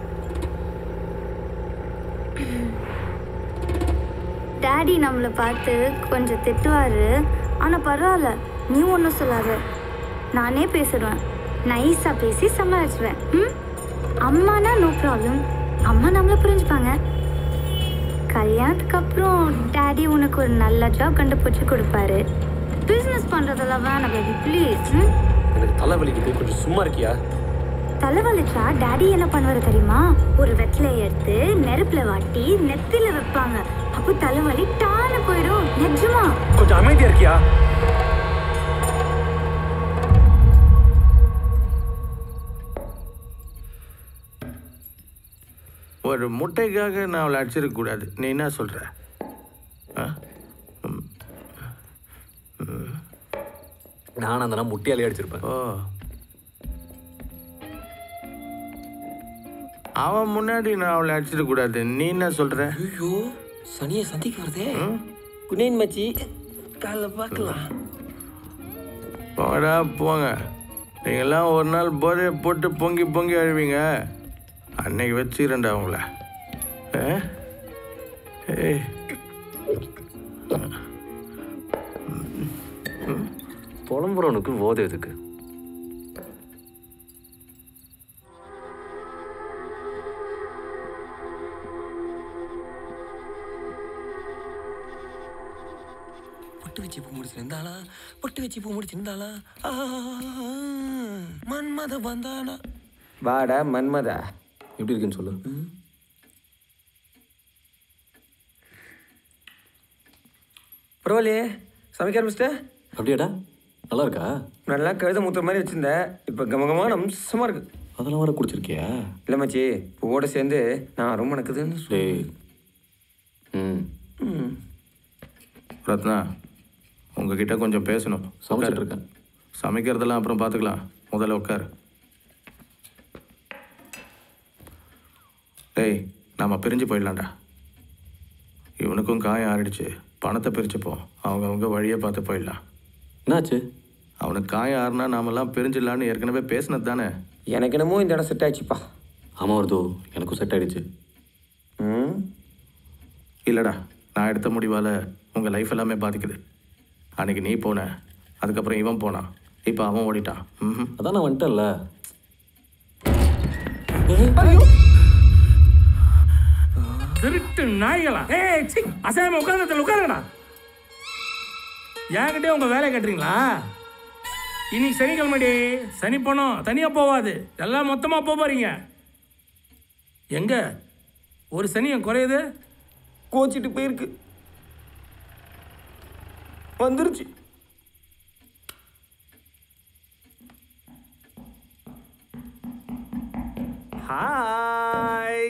டாடி நம்மளை பார்த்து கொஞ்சம் திட்டுவாரு ஆனா பரவாயில்ல நீ ஒன்றும் சொல்லாத நானே பேசிடுவேன் நைஸா பேசி சமாளிச்சுவேன் ம் அம்மானா நோ ப்ராப்ளம் அம்மா நம்மளை புரிஞ்சுப்பாங்க கல்யாணத்துக்கு அப்புறம் டாடி உனக்கு ஒரு நல்ல ஜாப் கண்டுபிடிச்சு கொடுப்பாரு பிஸ்னஸ் பண்றதெல்லாம் வேணாம் பேபி ப்ளீஸ் ம் எனக்கு தலைவலிக்குது கொஞ்சம் சும்மா இருக்கியா தலைவலிச்சா டாடி என்ன பண்ணுவாரு தெரியுமா ஒரு வெத்தலைய எடுத்து நெருப்புல வாட்டி நெத்தில வைப்பாங்க அப்போ தலைவலி டான போயிடும் நிஜமா கொஞ்சம் அமைதியா இருக்கியா ஒரு முட்டைக்காக நான் அவளை அடிச்சிருக்க கூடாது நீ என்ன சொல்ற ஆ? ம். ம். நான் அந்த முட்டியாலே அடிச்சிருப்பேன் ஓ அவன் முன்னாடி நான் அவளை அடிச்சிருக்க கூடாது நீ என்ன சொல்ற ஐயோ சனியை சந்திக்க வருதே குனேன் மச்சி காலைல பார்க்கலாம் போடா போங்க நீங்கள்லாம் ஒரு நாள் போதையை போட்டு பொங்கி பொங்கி அழுவீங்க அன்னைக்கு வச்சுக்கிறேன்டா உங்களை ஆ? ஏய் புலம்புறவனுக்கு போதை எதுக்கு பொட்டு வச்சு பூ முடிச்சிருந்தாளா பொட்டு வச்சு பூ முடிச்சிருந்தாளா ஆ, மன்மத வந்தானா வாடா மன்மதா எப்படி இருக்குன்னு சொல்லு பரவாயில்லையே சமைக்க ஆரம்பிச்சிட்ட அப்படியாடா நல்லா இருக்கா நல்லா கழுத மூத்துற மாதிரி வச்சிருந்தேன் இப்போ கமகமான அம்சமாக இருக்கு அதெல்லாம் வர குடிச்சிருக்கியா இல்லை மச்சி பூவோட சேர்ந்து நான் ரொம்ப நக்குதுன்னு டேய் ம் ம் ரத்னா உங்ககிட்ட கொஞ்சம் பேசணும் சமைச்சிட்டு இருக்கேன் சமைக்கிறதெல்லாம் அப்புறம் பார்த்துக்கலாம் முதல்ல உட்காரு டேய் நாம பிரிஞ்சு போயிடலாம்டா இவனுக்கும் காயம் ஆறிடுச்சு பணத்தை பிரிச்சுப்போம் அவங்க அவங்க வழியை பார்த்து போயிடலாம் என்னாச்சு அவனுக்கு காயம் ஆறுனா நாமெல்லாம் பிரிஞ்சிடலான்னு ஏற்கனவே பேசினது தானே எனக்கு என்னமோ இந்த இடம் செட் ஆயிடுச்சுப்பா ஆமாம் வருதோ எனக்கும் செட் ஆயிடுச்சு ம் இல்லைடா நான் எடுத்த முடிவால் உங்கள் லைஃப் எல்லாமே பாதிக்குது அன்னைக்கு நீ போன அதுக்கப்புறம் இவன் போனான் இப்போ அவன் ஓடிட்டான் ம் அதான் நான் வந்துட்டேன்ல திருட்டு நாய்களா ஏய் சி அசாம உட்கார்ந்து உட்காருங்கடா என்கிட்டே உங்க வேலையை கட்டுறீங்களா இன்னைக்கு சனிக்கிழமைடி சனி பணம் தனியா போவாது எல்லாம் மொத்தமா போக போறீங்க எங்க ஒரு சனியம் குறையுது கோச்சிட்டு போயிருக்கு வந்துருச்சு ஹாய்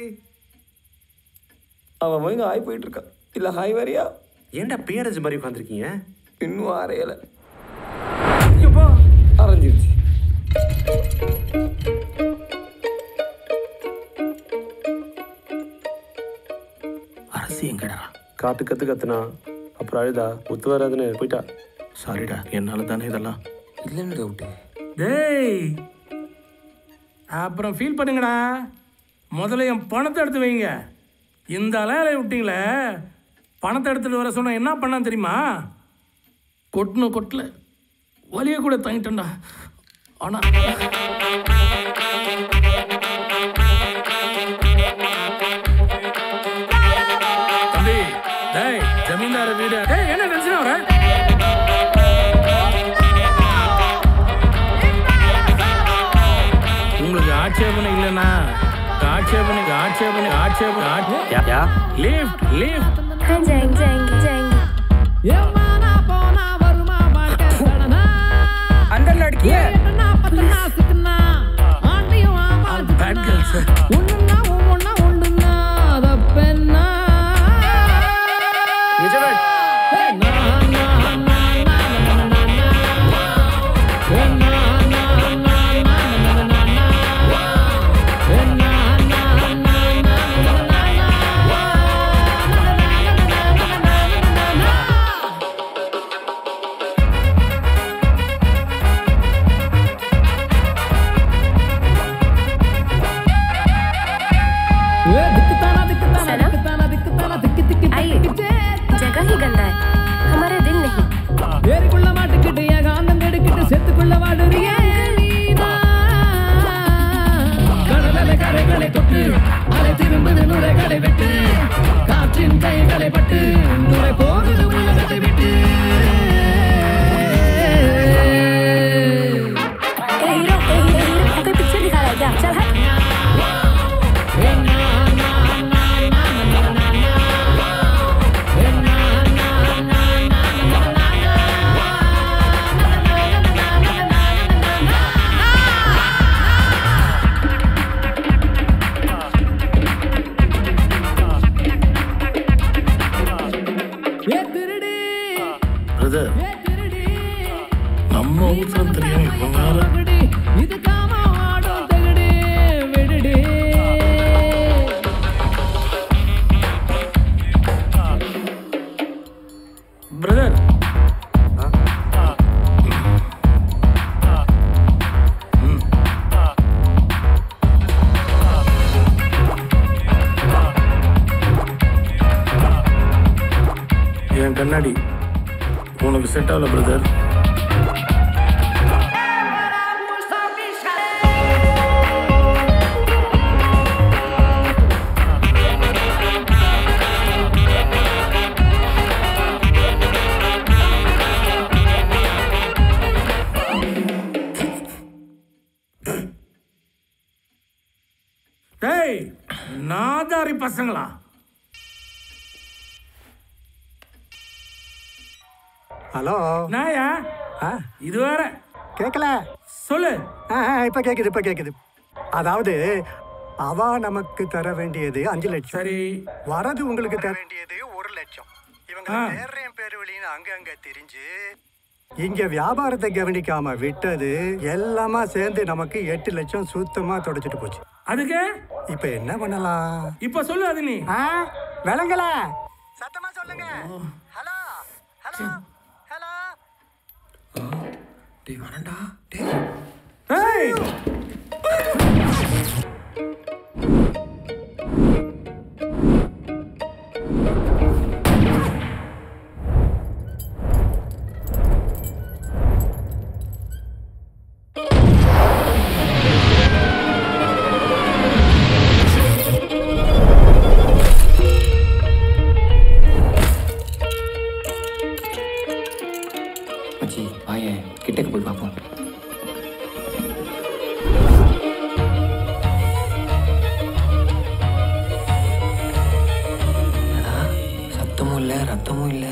அவன் மொழிங்க ஆய் போயிட்டு இருக்கா இல்ல ஹாய் வரியா ஏன்டா பேரஞ்சு மாதிரி உட்காந்துருக்கீங்க இன்னும் அறையல அரைஞ்சிருச்சு அரசு எங்கடா காட்டு கத்து கத்துனா அப்புறம் அழுதா ஒத்து வராதுன்னு போயிட்டா சாரிடா என்னால் தானே இதெல்லாம் இல்லைன்னு டவுட்டு டேய் அப்புறம் ஃபீல் பண்ணுங்கடா முதல்ல என் பணத்தை எடுத்து வைங்க இந்த அலையில விட்டீங்களே பணத்தை எடுத்துட்டு வர சொன்னா என்ன பண்ணான் தெரியுமா கொட்டணும் கொட்டல வலிய கூட தங்கிட்டேன்டா ஆனா தம்பி டேய் ஜமீன்தார வீடு டேய் என்ன டென்ஷன் வர உங்களுக்கு ஆட்சேபனை இல்லைன்னா ஆட்சேபனை ஆட்சேபனை ஆட்சேபனை லிஃப்ட் லிஃப்ட் जाएंगे जाएंगे जाएंगे अंदर लड़की है பேட் கேர்ள்ஸ் आइए जगह ही गंदा है हमारा दिल नहीं ஏரிக்குள்ள மாட்டுக்கிட்டு ஏன் காந்தம் கெடுக்கிட்டு செத்துக்குள்ள வாடுறிய கடலலை கரைகளை தொட்டு அலை திரும்புது நுரைகளை வெட்டு காற்றின் கைகளை பட்டு நுரை போகுது உலகத்தை விட்டு ए हीरो ए हीरो ए हीरो कोई पिक्चर दिखा रहा है क्या चल हट ஏ திருடி பிரதர் நம்ம ஊத்துல தெரியும் இப்போ வேற பகடி இது காம ஆடும் தகடி விடுடி பிரதர் என் கண்ணாடி உனக்கு செட் ஆகல பிரதர் மாதிரி பசங்களா ஹலோ நாயா இது வேற கேட்கல சொல்லு ஆ ஆ, இப்ப கேக்குது இப்ப கேக்குது அதாவது அவ நமக்கு தர வேண்டியது அஞ்சு லட்சம் சரி வரது உங்களுக்கு தர வேண்டியது ஒரு லட்சம் இவங்க ஆ. பேரையும் பேரு வழின்னு அங்கங்க தெரிஞ்சு இங்க வியாபாரத்தை கவனிக்காம விட்டது எல்லாமா சேர்ந்து நமக்கு எட்டு லட்சம் சுத்தமா தொடச்சிட்டு போச்சு அதுக்கு இப்ப என்ன பண்ணலாம் இப்ப சொல்லு அது நீ ஆ விளங்கல சத்தமா சொல்லுங்க ஹலோ ஹலோ ஹலோ டேய் வரண்டா ஏய் மச்சி வாயேன் கிட்டக்கு போய் பார்ப்போம் என்னடா, சத்தமும் இல்லை ரத்தமும் இல்லை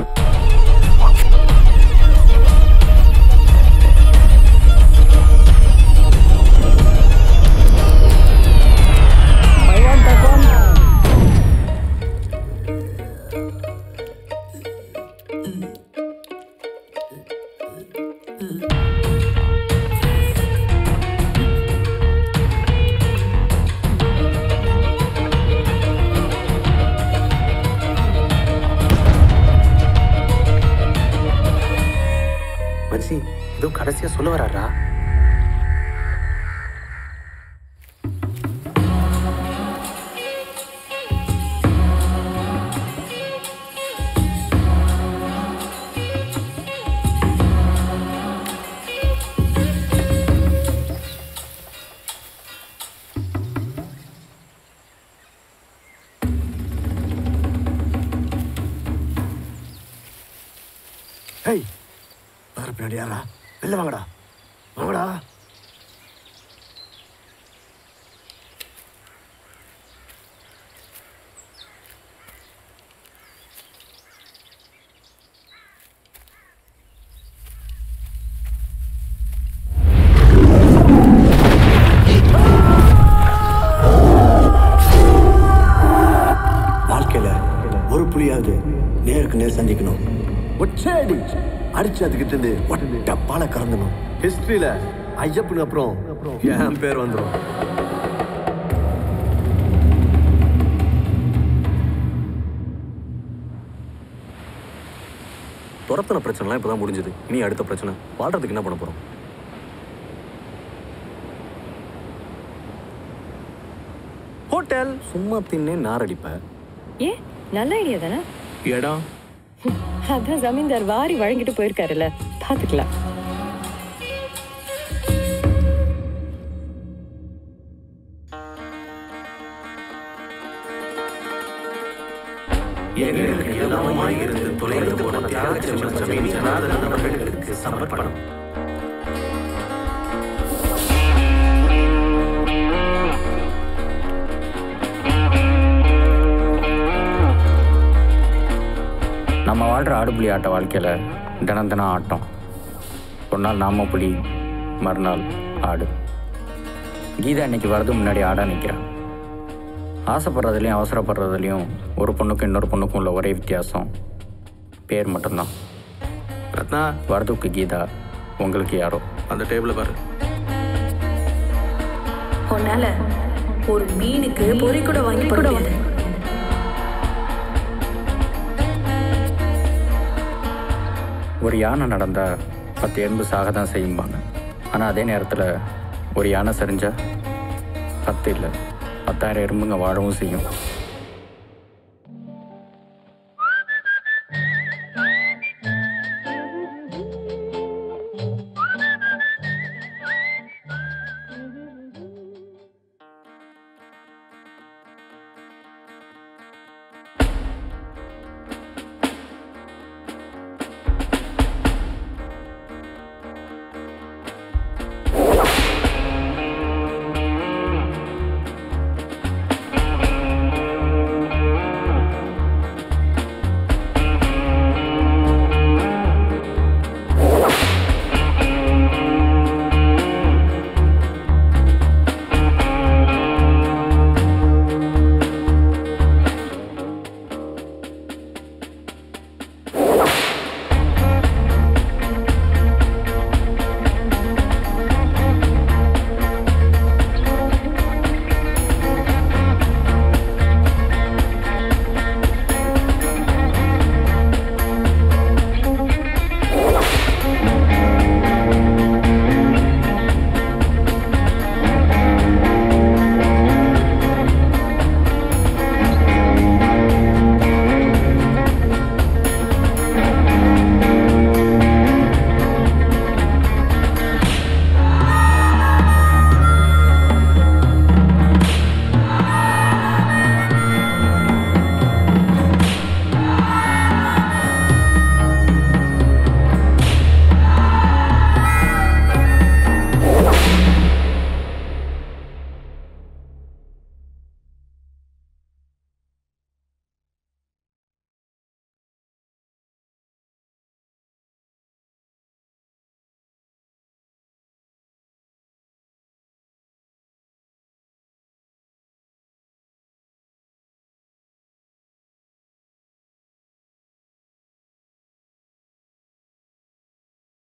மச்சி ஏதோ கடைசியா சொல்ல வராரா ஹேய் யார் பின்னாடி யாரா வெளில வாங்கடா வாங்கடா வாழ்க்கையில ஒரு புலியாவது நேருக்கு நேர் சந்திக்கணும் ஒற்றடி அடிச்சு அதுக்கிட்ட இருந்து ஒட்ட பால கறந்தணும் ஹிஸ்டரியில ஐயப்பனுக்கு அப்புறம் என் பேர் வந்துடும் துரத்தின பிரச்சனைலாம் இப்போ தான் முடிஞ்சது நீ அடுத்த பிரச்சனை வாழ்றதுக்கு என்ன பண்ண போகிறோம் ஹோட்டல் சும்மா தின்னே நாரடிப்ப ஏன் நல்ல ஐடியா தானே இடம் அதான் ஜமீன்தார் வாரி வழங்கிட்டு போயிருக்காருல்ல பாத்துக்கலாம் எங்களுக்கு எல்லாமாய் இருந்து தொலைந்து போன தியாக செம்மன் ஜமீன் ஜனாதன் அவர்களுக்கு சமர்ப்பணம் நம்ம வாழ்கிற ஆடுபுலி ஆட்ட வாழ்க்கையில் தினம் தினம் ஆட்டம் ஒரு நாள் நாம புலி மறுநாள் ஆடு கீதா இன்னைக்கு வரது முன்னாடி ஆடாக நிற்கிறான் ஆசைப்படுறதுலையும் அவசரப்படுறதுலையும் ஒரு பொண்ணுக்கும் இன்னொரு பொண்ணுக்கும் உள்ள ஒரே வித்தியாசம் பேர் மட்டும்தான் ரத்னா வரதுக்கு கீதா உங்களுக்கு யாரோ அந்த டேபிள பாரு உன்னால ஒரு மீனுக்கு பொறி கூட வாங்கி போட முடியாது ஒரு யானை நடந்தால் பத்து எறும்பு சாக தான் செய்யும்பாங்க ஆனால் அதே நேரத்தில் ஒரு யானை சரிஞ்சா பத்து இல்லை பத்தாயிரம் எறும்புங்க வாழவும் செய்யும்